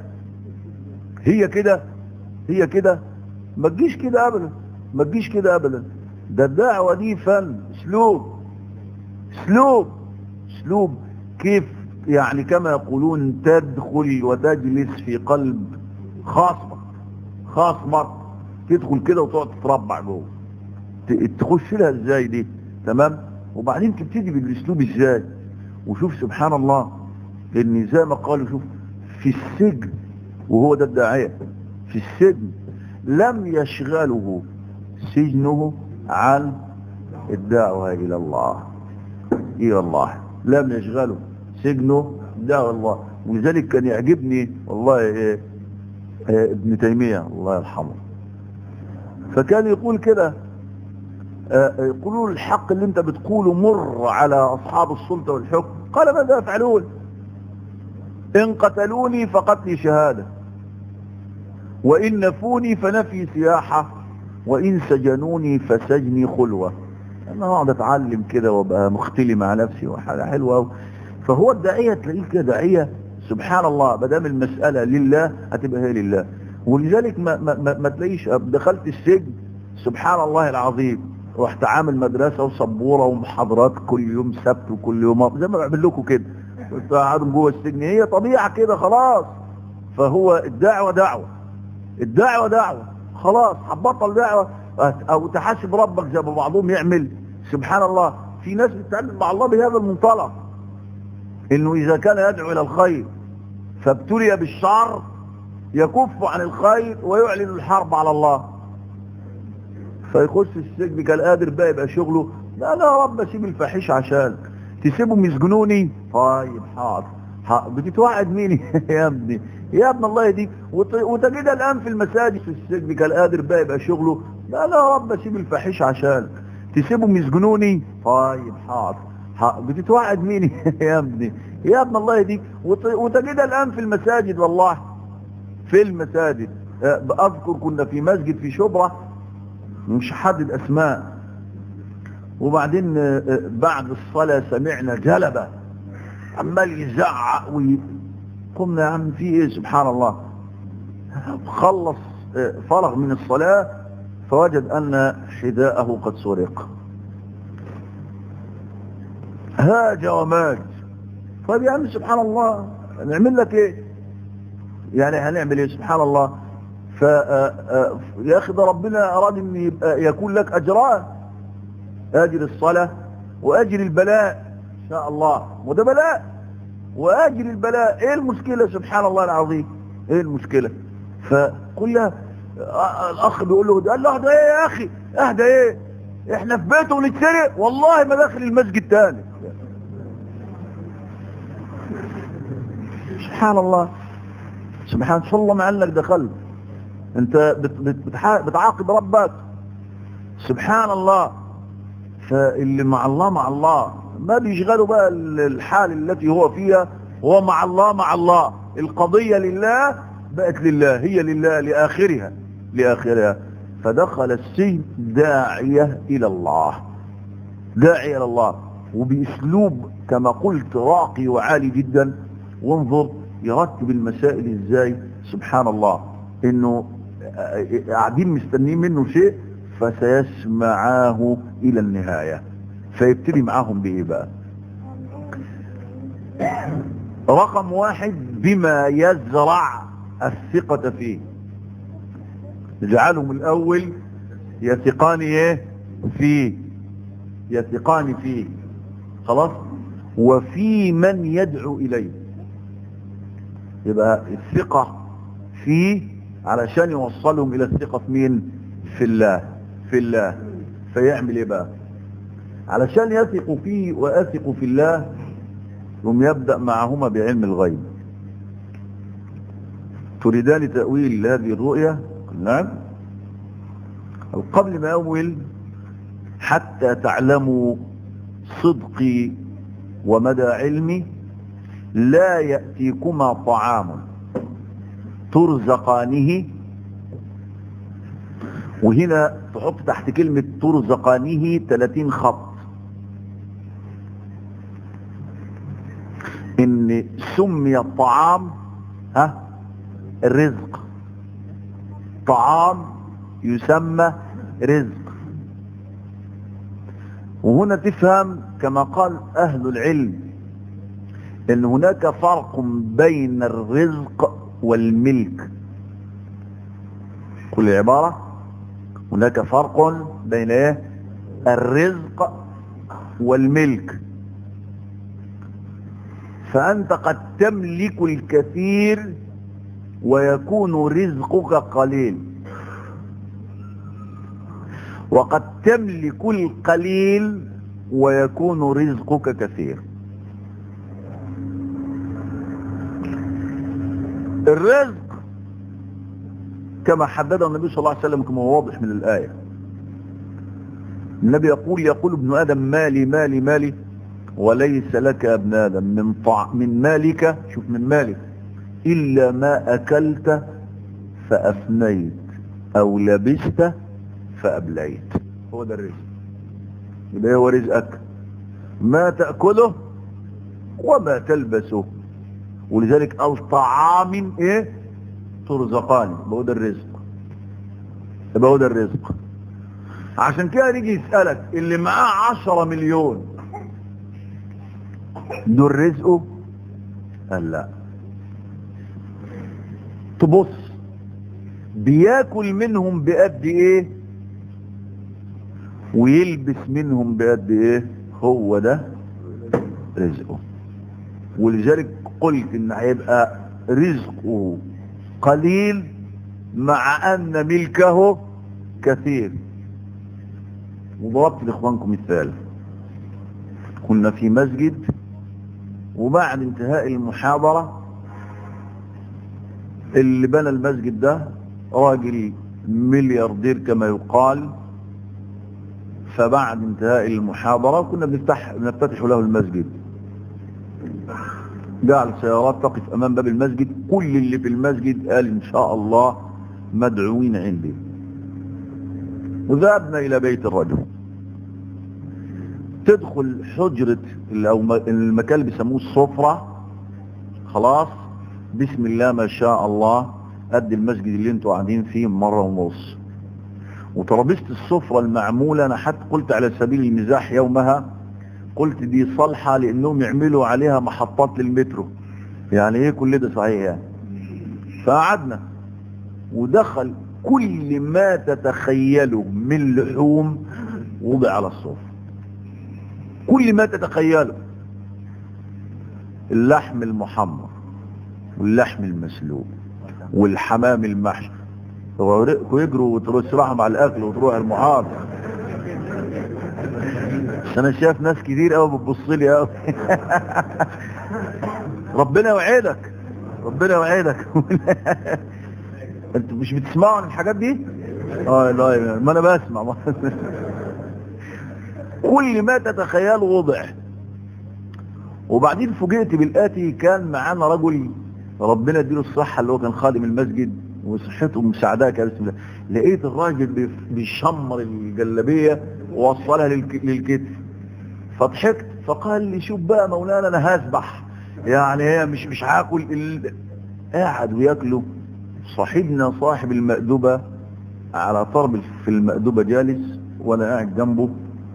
Speaker 1: هي كده هي كده ما تجيش كده ابدا ما تجيش كده ابدا ده الدعوة دي فن اسلوب اسلوب اسلوب كيف يعني كما يقولون تدخل وتجلس في قلب خاصمك خاصمك تدخل كده وتقعد تتربع جوه ت- تخش لها ازاي دي تمام وبعدين تبتدي بالاسلوب ازاي وشوف سبحان الله ان زي ما قالوا شوف في السجن وهو ده الداعية في السجن لم يشغله سجنه عن الدعوة إلى الله إلى الله لم يشغله سجنه دعوة الله ولذلك كان يعجبني والله إيه إيه ابن تيمية الله يرحمه فكان يقول كده آه، يقولوا الحق اللي انت بتقوله مر على أصحاب السلطة والحكم قال ماذا يفعلون إن قتلوني فقتلي شهادة وإن نفوني فنفي سياحة وإن سجنوني فسجني خلوة أنا أقعد أتعلم كده وأبقى مختلي مع نفسي وحاجة حلوة أوي. فهو الداعية تلاقيه كده داعية سبحان الله ما دام المسألة لله هتبقى هي لله ولذلك ما, ما, ما, ما تلاقيش دخلت السجن سبحان الله العظيم رحت عامل مدرسة وسبورة ومحاضرات كل يوم سبت وكل يوم زي ما بعمل لكم كده كنت قاعد جوه السجن هي طبيعة كده خلاص فهو الدعوة دعوة الدعوة دعوة خلاص هتبطل دعوة او تحاسب ربك زي ما بعضهم يعمل سبحان الله في ناس بتتعامل مع الله بهذا المنطلق انه اذا كان يدعو الى الخير فابتلي بالشر يكف عن الخير ويعلن الحرب على الله فيخش السجن كان قادر بقى يبقى شغله لا لا يا رب اسيب الفاحش عشان تسيبهم يسجنوني طيب حاضر حاضر. بتتوعد مين يا ابني يا ابن الله يهديك وت- وتجدها الان في المساجد في السجن كان قادر بقى يبقى شغله لا لا يا رب اسيب الفاحش عشان تسيبهم يسجنوني طيب حاضر حاضر. بتتوعد مين يا ابني يا ابن الله يهديك وت- وتجدها الان في المساجد والله في المساجد أه، اذكر كنا في مسجد في شبرا مش حدد اسماء وبعدين آه، آه، بعد الصلاة سمعنا جلبة عمال يزعق وي... قمنا يا عم في ايه سبحان الله خلص آه، فرغ من الصلاة فوجد ان حذاءه قد سرق هاج وماج طيب يا عم سبحان الله نعمل لك ايه يعني هنعمل ايه سبحان الله ف يا اخي ده ربنا اراد ان يبقى يكون لك اجران اجر الصلاه واجر البلاء ان شاء الله وده بلاء واجر البلاء ايه المشكله سبحان الله العظيم ايه المشكله فكلها الاخ بيقول له قال له اهدى ايه يا اخي اهدى ايه احنا في بيته ونتسرق والله ما داخل المسجد تاني سبحان الله سبحان الله مع انك دخلت انت بت بت بتحا- بتعاقب ربك سبحان الله فاللي مع الله مع الله ما بيشغلوا بقى ال- الحال التي هو فيها هو مع الله مع الله القضية لله بقت لله هي لله لآخرها لآخرها فدخل السجن داعية إلى الله داعية إلى الله وبأسلوب كما قلت راقي وعالي جدا وانظر يرتب المسائل ازاي سبحان الله انه قاعدين مستنيين منه شيء فسيسمعاه الى النهاية فيبتدي معاهم بايه بقى رقم واحد بما يزرع الثقة فيه اجعلهم الاول يثقان ايه فيه يثقان فيه خلاص وفي من يدعو اليه يبقى الثقة فيه علشان يوصلهم الى الثقة في مين في الله في الله فيعمل ايه بقى علشان يثقوا فيه ويثقوا في الله يوم يبدأ معهما بعلم الغيب تريدان تأويل هذه الرؤية نعم قبل ما أول حتى تعلموا صدقي ومدى علمي لا يأتيكما طعام ترزقانه وهنا تحط تحت كلمة ترزقانه 30 خط ان سمي الطعام ها الرزق طعام يسمى رزق وهنا تفهم كما قال اهل العلم ان هناك فرق بين الرزق والملك كل عبارة هناك فرق بين ايه الرزق والملك فأنت قد تملك الكثير ويكون رزقك قليل وقد تملك القليل ويكون رزقك كثير الرزق كما حدده النبي صلى الله عليه وسلم كما هو واضح من الآية النبي يقول يقول ابن آدم مالي مالي مالي وليس لك يا ابن آدم من, طع من مالك شوف من مالك إلا ما أكلت فأفنيت أو لبست فأبليت هو ده الرزق يبقى هو رزقك ما تأكله وما تلبسه ولذلك قال طعام ايه ترزقان يبقى هو ده الرزق يبقى هو ده الرزق عشان كده يجي يسألك اللي معاه عشرة مليون دول رزقه قال لا تبص بياكل منهم بقد ايه ويلبس منهم بقد ايه هو ده رزقه ولذلك قلت ان هيبقى رزقه قليل مع ان ملكه كثير وضربت لاخوانكم مثال كنا في مسجد وبعد انتهاء المحاضرة اللي بنى المسجد ده راجل ملياردير كما يقال فبعد انتهاء المحاضرة كنا بنفتح بنفتتح له المسجد جعل سيارات تقف امام باب المسجد كل اللي في المسجد قال ان شاء الله مدعوين عندي وذهبنا الى بيت الرجل تدخل حجرة او المكان اللي بيسموه الصفرة خلاص بسم الله ما شاء الله قد المسجد اللي انتوا قاعدين فيه مرة ونص وترابيزه السفرة المعمولة انا حتى قلت على سبيل المزاح يومها قلت دي صالحة لانهم يعملوا عليها محطات للمترو يعني ايه كل ده صحيح يعني فقعدنا ودخل كل ما تتخيله من لحوم وضع على الصفر كل ما تتخيله اللحم المحمر واللحم المسلوق والحمام المحشي ويجروا وتروح مع الاكل وتروح المحاضر بس انا شايف ناس كتير قوي بتبص لي قوي ربنا يوعدك ربنا يوعدك انتوا مش بتسمعوا عن الحاجات دي اه لا ما انا بسمع كل ما تتخيله وضع وبعدين فوجئت بالآتي كان معانا رجل ربنا يديله الصحة اللي هو كان خادم المسجد وصحته مساعداه كده بسم الله لقيت الراجل بيف- بيشمر الجلابية ووصلها للك- للكتف فضحكت فقال لي شوف بقى مولانا انا هسبح يعني هي مش مش هاكل ال... قاعد وياكله صاحبنا صاحب المأدبة على طرب في المأدبة جالس وانا قاعد جنبه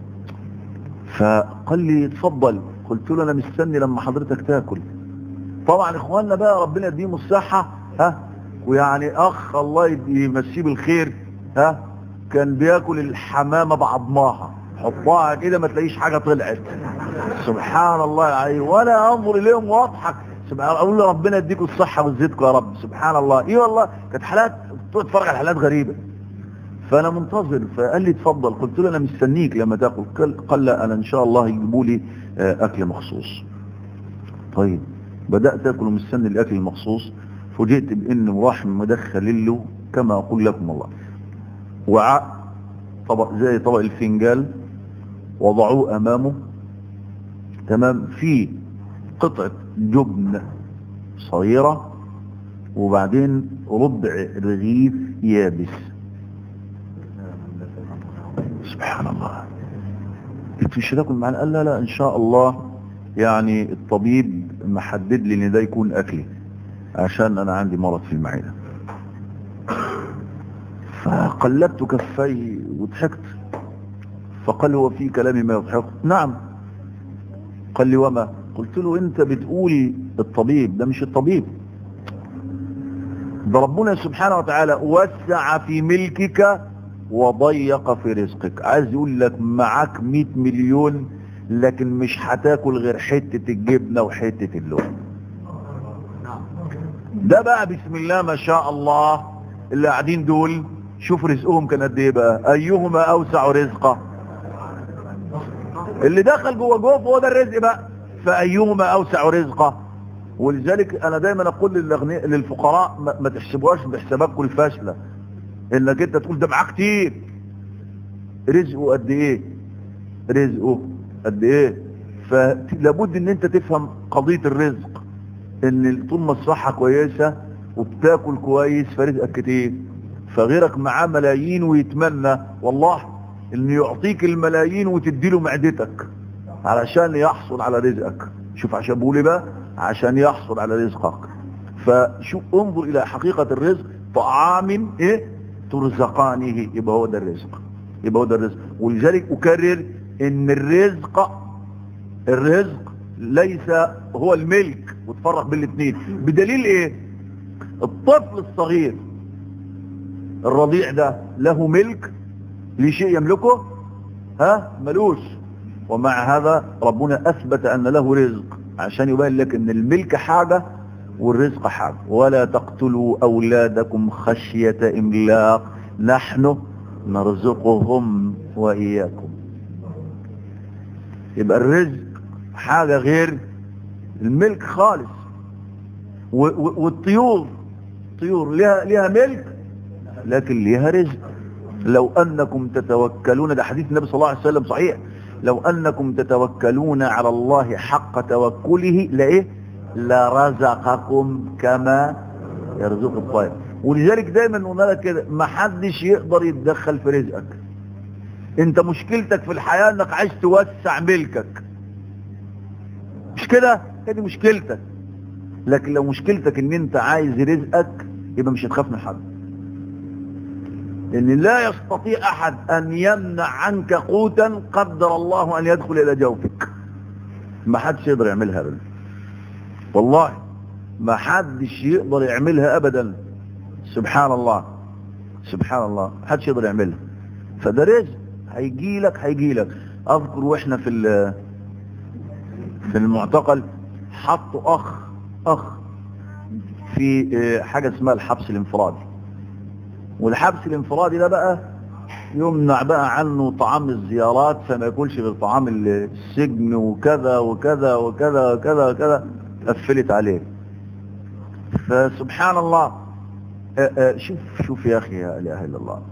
Speaker 1: فقال لي اتفضل قلت له انا مستني لما حضرتك تاكل طبعا اخواننا بقى ربنا يديهم الصحة ها ويعني اخ الله يدي- يمسيه بالخير ها كان بياكل الحمامة بعضماها حطها كده ما تلاقيش حاجة طلعت سبحان الله العظيم ولا انظر اليهم واضحك سبحان الله اقول له ربنا يديكم الصحة ويزيدكم يا رب سبحان الله ايه والله كانت حالات تتفرج على حالات غريبة فانا منتظر فقال لي اتفضل قلت له انا مستنيك لما تاكل قال- قال لا انا ان شاء الله يجيبوا لي آه، اكل مخصوص طيب بدات اكل ومستني الاكل المخصوص فوجئت بان راح مدخل له كما اقول لكم الله وعاء طبق زي طبق الفنجال وضعوه امامه تمام فيه قطعه جبن صغيره وبعدين ربع رغيف يابس سبحان الله قلت مش هتاكل معانا قال لا لا ان شاء الله يعني الطبيب محدد لي ان ده يكون اكلي عشان انا عندي مرض في المعده فقلبت كفي وضحكت فقال هو في كلامي ما يضحك نعم قال لي وما قلت له انت بتقول الطبيب ده مش الطبيب ده ربنا سبحانه وتعالى وسع في ملكك وضيق في رزقك عايز يقول لك معاك 100 مليون لكن مش هتاكل غير حتة الجبنة وحتة اللحم ده بقى بسم الله ما شاء الله اللي قاعدين دول شوف رزقهم كان قد ايه بقى ايهما اوسع رزقا اللي دخل جوه جوه هو ده الرزق بقى فايهما اوسع رزقا ولذلك انا دايما اقول للأغنياء للفقراء ما, ما تحسبوهاش بحساباتكم الفاشله انك انت تقول ده معاه كتير رزقه قد ايه رزقه قد ايه فلابد ان انت تفهم قضيه الرزق ان طول ما الصحه كويسه وبتاكل كويس فرزقك كتير فغيرك معاه ملايين ويتمنى والله انه يعطيك الملايين وتديله معدتك علشان يحصل على رزقك شوف عشان بقول إيه بقى عشان يحصل على رزقك فشوف انظر الى حقيقة الرزق طعام ايه ترزقانه يبقى هو ده الرزق يبقى هو ده الرزق ولذلك اكرر ان الرزق الرزق ليس هو الملك وتفرق بين الاثنين بدليل ايه الطفل الصغير الرضيع ده له ملك ليه شيء يملكه ها ملوش ومع هذا ربنا اثبت ان له رزق عشان يبين لك ان الملك حاجة والرزق حاجة ولا تقتلوا اولادكم خشية املاق نحن نرزقهم واياكم يبقى الرزق حاجة غير الملك خالص و- و- والطيور طيور لها, لها ملك لكن لها رزق لو انكم تتوكلون ده حديث النبي صلى الله عليه وسلم صحيح لو انكم تتوكلون على الله حق توكله لايه لرزقكم كما يرزق الطير ولذلك دايما قلنا لك كده ما حدش يقدر يتدخل في رزقك انت مشكلتك في الحياة انك عايز توسع ملكك مش كده هي دي مشكلتك لكن لو مشكلتك ان انت عايز رزقك يبقى مش هتخاف من حد ان لا يستطيع احد ان يمنع عنك قوتا قدر الله ان يدخل الى جوفك ما حدش يقدر يعملها ابدا والله ما حدش يقدر يعملها ابدا سبحان الله سبحان الله ما حدش يقدر يعملها فده رزق هيجي لك هيجي لك اذكر واحنا في ال- في المعتقل حطوا اخ اخ في آه، حاجه اسمها الحبس الانفرادي والحبس الانفرادي ده بقى يمنع بقى عنه طعام الزيارات فما ياكلش غير طعام السجن وكذا وكذا وكذا وكذا وكذا قفلت عليه فسبحان الله آه، آه، شوف شوف يا اخي لا اله الا الله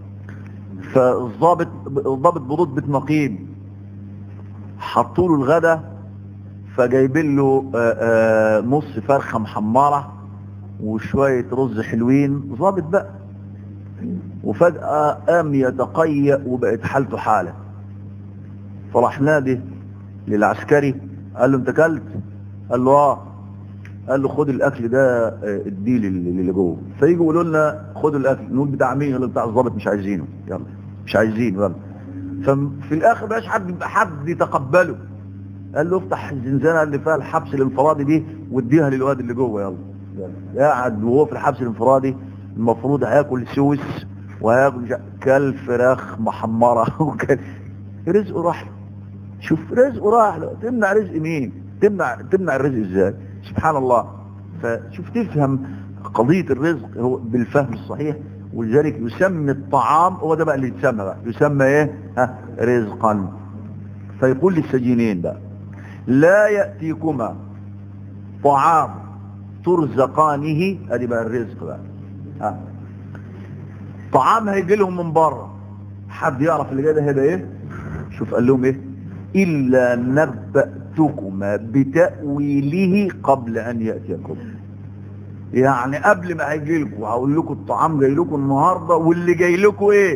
Speaker 1: فالضابط الضابط برتبة نقيب حطوا له الغدا فجايبين له آه، آه، نص فرخة محمرة وشوية رز حلوين ظابط بقى وفجأة قام يتقيأ وبقت حالته حالة فراح نادي للعسكري قال له انت كلت قال له اه قال له خد الاكل ده آه، اديه لل- اللي جوه فيجوا يقولوا لنا خدوا الاكل نقول بتاع مين ولا بتاع الظابط مش عايزينه يلا مش عايزينه يلا ففي الاخر بقاش حد حد يتقبله قال له افتح الزنزانه اللي فيها الحبس الانفرادي دي واديها للواد اللي جوه يلا يلا قاعد وهو في الحبس الانفرادي المفروض هياكل سوس وهياكل مش عارف- كل فراخ محمره وكل رزقه راح له. شوف رزقه راح له تمنع رزق مين تمنع تمنع الرزق ازاي سبحان الله فشوف تفهم قضية الرزق هو بالفهم الصحيح ولذلك يسمى الطعام هو ده بقى اللي يتسمى بقى يسمى ايه ها رزقا فيقول للسجينين بقى لا يأتيكما طعام ترزقانه ادي بقى الرزق بقى ها طعام هيجي لهم من بره حد يعرف اللي جاي ده هيبقى ايه شوف قال لهم ايه الا نبأتكما بتأويله قبل ان يأتيكم يعني قبل ما هيجي لكم هقول لكم الطعام جاي لكم النهارده واللي جاي لكم ايه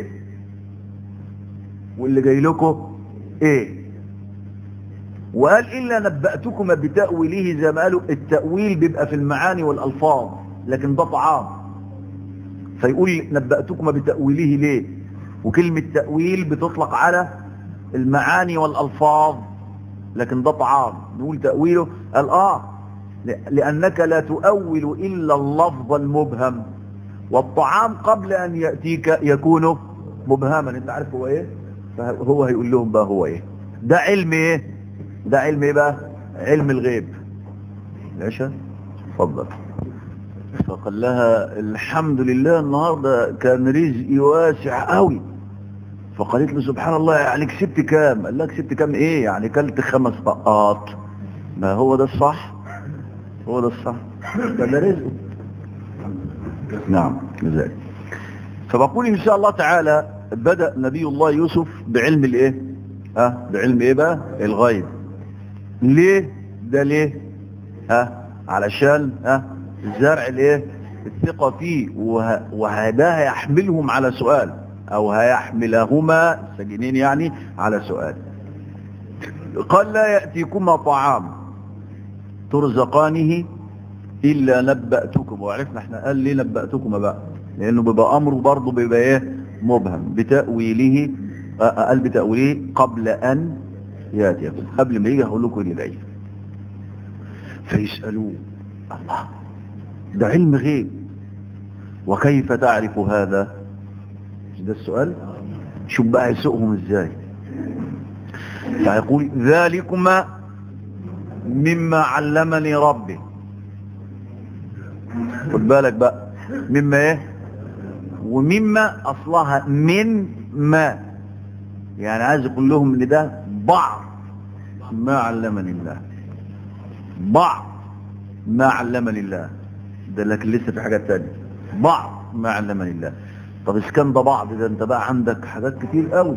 Speaker 1: واللي جاي لكم ايه وقال إلا نبأتكم بتأويله زي ما قالوا التأويل بيبقى في المعاني والألفاظ لكن ده طعام فيقول نبأتكم بتأويله ليه وكلمة تأويل بتطلق على المعاني والألفاظ لكن ده طعام نقول تأويله قال آه ل- لأنك لا تؤول إلا اللفظ المبهم والطعام قبل أن يأتيك يكون مبهما انت عارف هو ايه فهو هيقول لهم بقى هو ايه ده علم ايه ده علم ايه بقى علم الغيب العشاء اتفضل فقال لها الحمد لله النهاردة كان رزقي واسع قوي فقالت له سبحان الله يعني كسبت كام قال لها كسبت كام ايه يعني كلت خمس طقات ما هو ده الصح هو ده الصح ده ده رزقه نعم لذلك فبقول ان شاء الله تعالى بدأ نبي الله يوسف بعلم الايه ها بعلم ايه بقى الغيب ليه ده ليه ها علشان ها زرع الايه الثقة فيه وه- وهذا هيحملهم على سؤال او هيحملهما السجينين يعني على سؤال قال لا يأتيكما طعام ترزقانه إلا نبأتكم وعرفنا احنا قال ليه نبأتكم بقى لأنه بيبقى أمره برضه بيبقى ايه مبهم بتأويله آه، آه، قال بتأويله قبل أن يأتيكم قبل ما يجي هقول لكم اللي جاي فيسألوه الله ده علم غيب وكيف تعرف هذا مش ده السؤال شوف بقى يسوقهم ازاي فيقول ذلكما مما علمني ربي خد بالك بقى مما ايه ومما اصلها من ما يعني عايز يقول لهم ان ده بعض ما علمني الله بعض ما علمني الله ده لكن لسه في حاجات تانية بعض ما علمني الله طب اذا كان ده بعض ده انت بقى عندك حاجات كتير قوي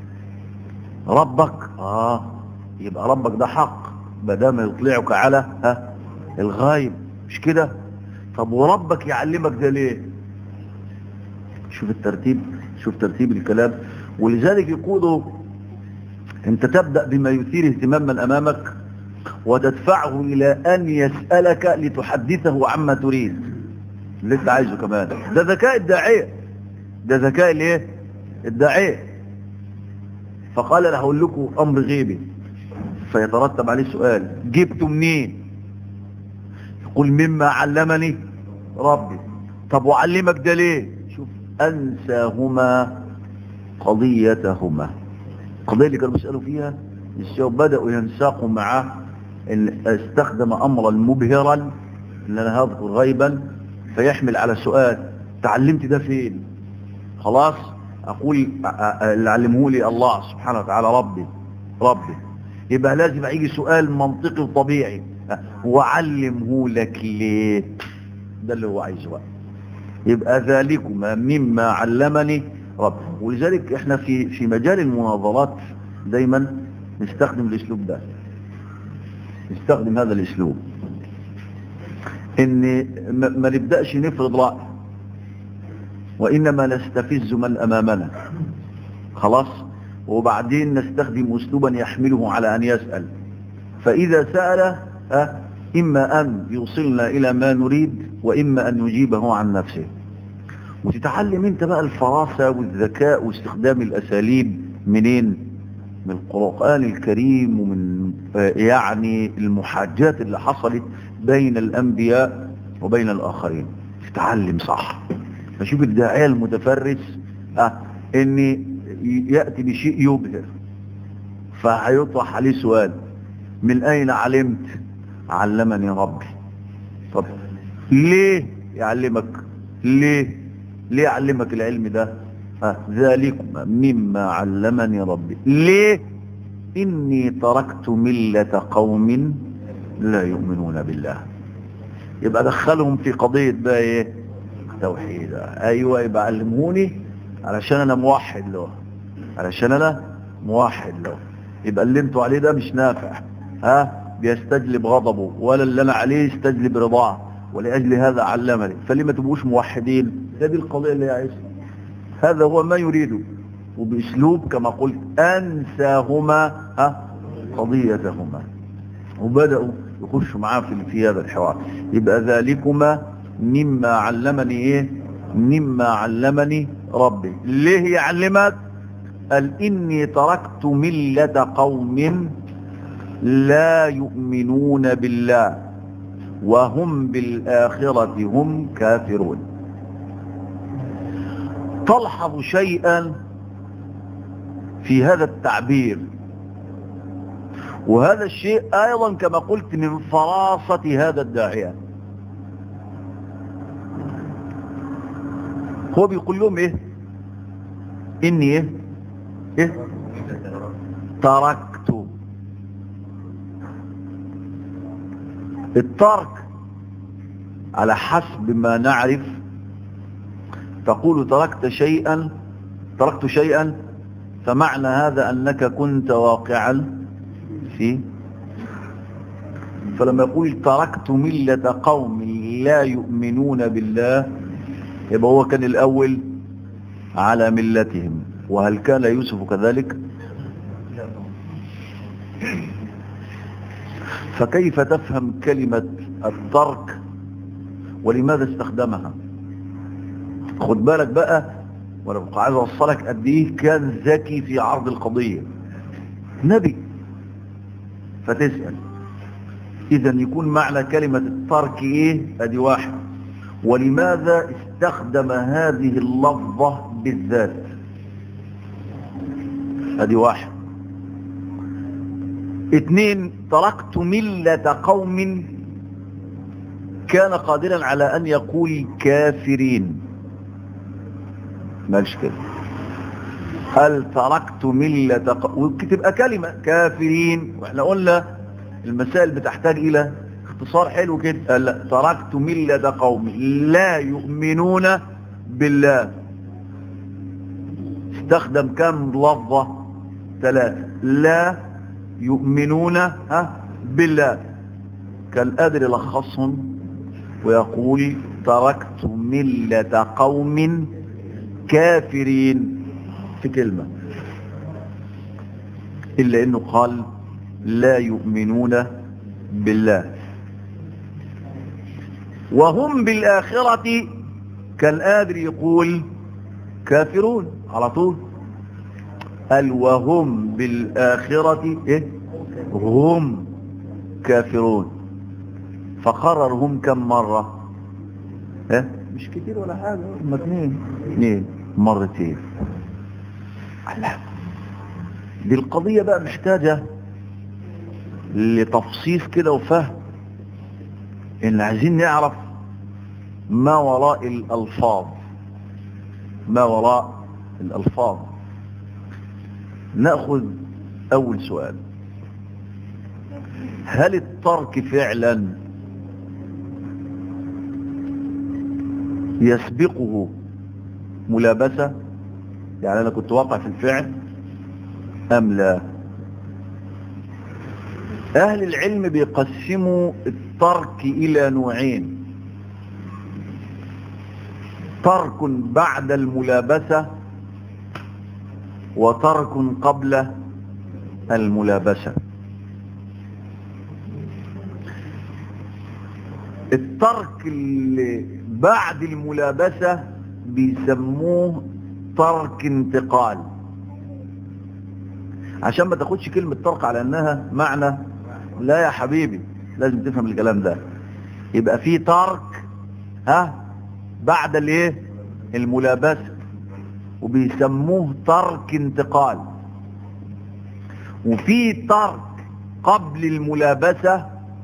Speaker 1: ربك اه يبقى ربك ده حق ما دام يطلعك على ها الغايب مش كده طب وربك يعلمك ده ليه شوف الترتيب شوف ترتيب الكلام ولذلك يقولوا انت تبدأ بما يثير اهتمام من امامك وتدفعه الى ان يسألك لتحدثه عما تريد اللي انت عايزه كمان ده ذكاء الداعية ده ذكاء الايه الداعية فقال له هقول لكم امر غيبي فيترتب عليه سؤال جبته منين يقول مما علمني ربي طب وعلمك ده ليه شوف انساهما قضيتهما القضية اللي كانوا بيسألوا فيها الشباب بدأوا ينساقوا معاه ان استخدم امرا مبهرا ان انا هذكر غيبا فيحمل على سؤال تعلمت ده فين خلاص اقول أ- أ- اللي علمه لي الله سبحانه وتعالى ربي ربي يبقى لازم يجي سؤال منطقي وطبيعي وعلمه لك ليه ده اللي هو عايزه بقى يبقى ذلكما مما علمني رب ولذلك احنا في في مجال المناظرات دايما نستخدم الاسلوب ده نستخدم هذا الاسلوب ان ما نبدأش نفرض رأي وإنما نستفز من أمامنا خلاص وبعدين نستخدم أسلوبا يحمله على أن يسأل فإذا سأل أه إما أن يوصلنا إلى ما نريد وإما أن يجيبه عن نفسه وتتعلم انت بقى الفراسة والذكاء واستخدام الأساليب منين من القرآن الكريم ومن يعني المحاجات اللي حصلت بين الأنبياء وبين الآخرين تتعلم صح فشوف الداعية المتفرس اه ان يأتي بشيء يبهر فهيطرح عليه سؤال من اين علمت علمني ربي طب ليه يعلمك ليه ليه يعلمك العلم ده اه ذلك مما علمني ربي ليه اني تركت ملة قوم لا يؤمنون بالله يبقى دخلهم في قضية بقى ايه توحيد ايوه يبقى علموني علشان انا موحد له علشان انا موحد له يبقى اللي انتوا عليه ده مش نافع ها بيستجلب غضبه ولا اللي انا عليه يستجلب رضاه ولاجل هذا علمني فليه ما تبقوش موحدين هذه القضيه اللي يعيشها هذا هو ما يريده وباسلوب كما قلت انساهما ها قضيتهما وبداوا يخشوا معاه في, في هذا الحوار يبقى ذلكما مما علمني ايه مما علمني ربي ليه يعلمك قال اني تركت ملة قوم لا يؤمنون بالله وهم بالآخرة هم كافرون تلحظ شيئا في هذا التعبير وهذا الشيء ايضا كما قلت من فراسة هذا الداعية هو بيقول لهم ايه اني ايه ايه تركت الترك على حسب ما نعرف تقول تركت شيئا تركت شيئا فمعنى هذا انك كنت واقعا فيه فلما يقول تركت ملة قوم لا يؤمنون بالله يبقى هو كان الأول على ملتهم وهل كان يوسف كذلك فكيف تفهم كلمة الترك ولماذا استخدمها خد بالك بقى وانا بقى عايز اوصلك قد ايه كان ذكي في عرض القضية نبي فتسأل اذا يكون معنى كلمة الترك ايه ادي واحد ولماذا استخدم هذه اللفظة بالذات ادي واحد اتنين تركت ملة قوم كان قادرا على ان يقول كافرين مالش كده هل تركت ملة ق... وتبقى كلمة كافرين واحنا قلنا المسائل بتحتاج الى اختصار حلو كده قال لا تركت ملة قوم لا يؤمنون بالله استخدم كم لفظة ثلاثة لا يؤمنون ها بالله كان قادر يلخصهم ويقول تركت ملة قوم كافرين في كلمة إلا أنه قال لا يؤمنون بالله وهم بالآخرة كان قادر يقول كافرون على طول قال وهم بالآخرة إيه؟ هم كافرون فقرر هم كم مرة إيه؟ مش كتير ولا حاجة هم اثنين اثنين مرتين الله دي القضية بقى محتاجة لتفصيل كده وفهم ان عايزين نعرف ما وراء الالفاظ ما وراء الالفاظ ناخذ اول سؤال هل الترك فعلا يسبقه ملابسة يعني انا كنت واقع في الفعل ام لا أهل العلم بيقسموا الترك إلى نوعين ترك بعد الملابسة وترك قبل الملابسة الترك اللي بعد الملابسة بيسموه ترك انتقال عشان ما تاخدش كلمة ترك على انها معنى لا يا حبيبي لازم تفهم الكلام ده يبقى في ترك ها بعد الايه الملابسة وبيسموه ترك انتقال وفي ترك قبل الملابسة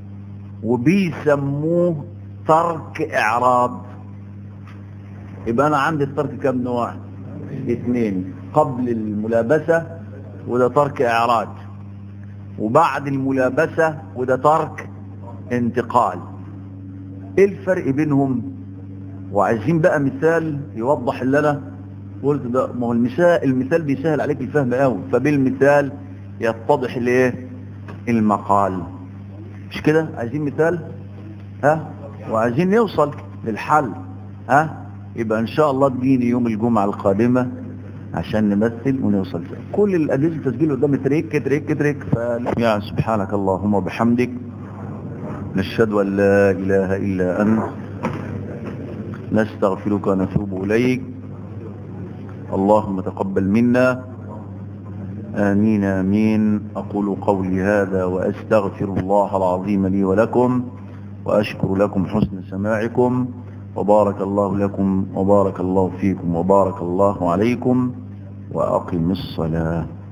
Speaker 1: وبيسموه ترك اعراض يبقى انا عندي الترك كم نوع اثنين قبل الملابسة وده ترك اعراض وبعد الملابسة وده ترك انتقال ايه الفرق بينهم وعايزين بقى مثال يوضح اللي انا قلت ده ما هو المثال المثال بيسهل عليك الفهم قوي فبالمثال يتضح الايه المقال مش كده عايزين مثال ها وعايزين نوصل للحل ها يبقى ان شاء الله تجيني يوم الجمعة القادمة عشان نمثل ونوصل فيه. كل الأجهزة التسجيل قدامي تريك تريك تريك ف... يا سبحانك اللهم وبحمدك نشهد أن لا إله إلا أنت نستغفرك ونتوب إليك اللهم تقبل منا آمين آمين أقول قولي هذا وأستغفر الله العظيم لي ولكم وأشكر لكم حسن سماعكم وبارك الله لكم وبارك الله فيكم وبارك الله عليكم وأقم الصلاة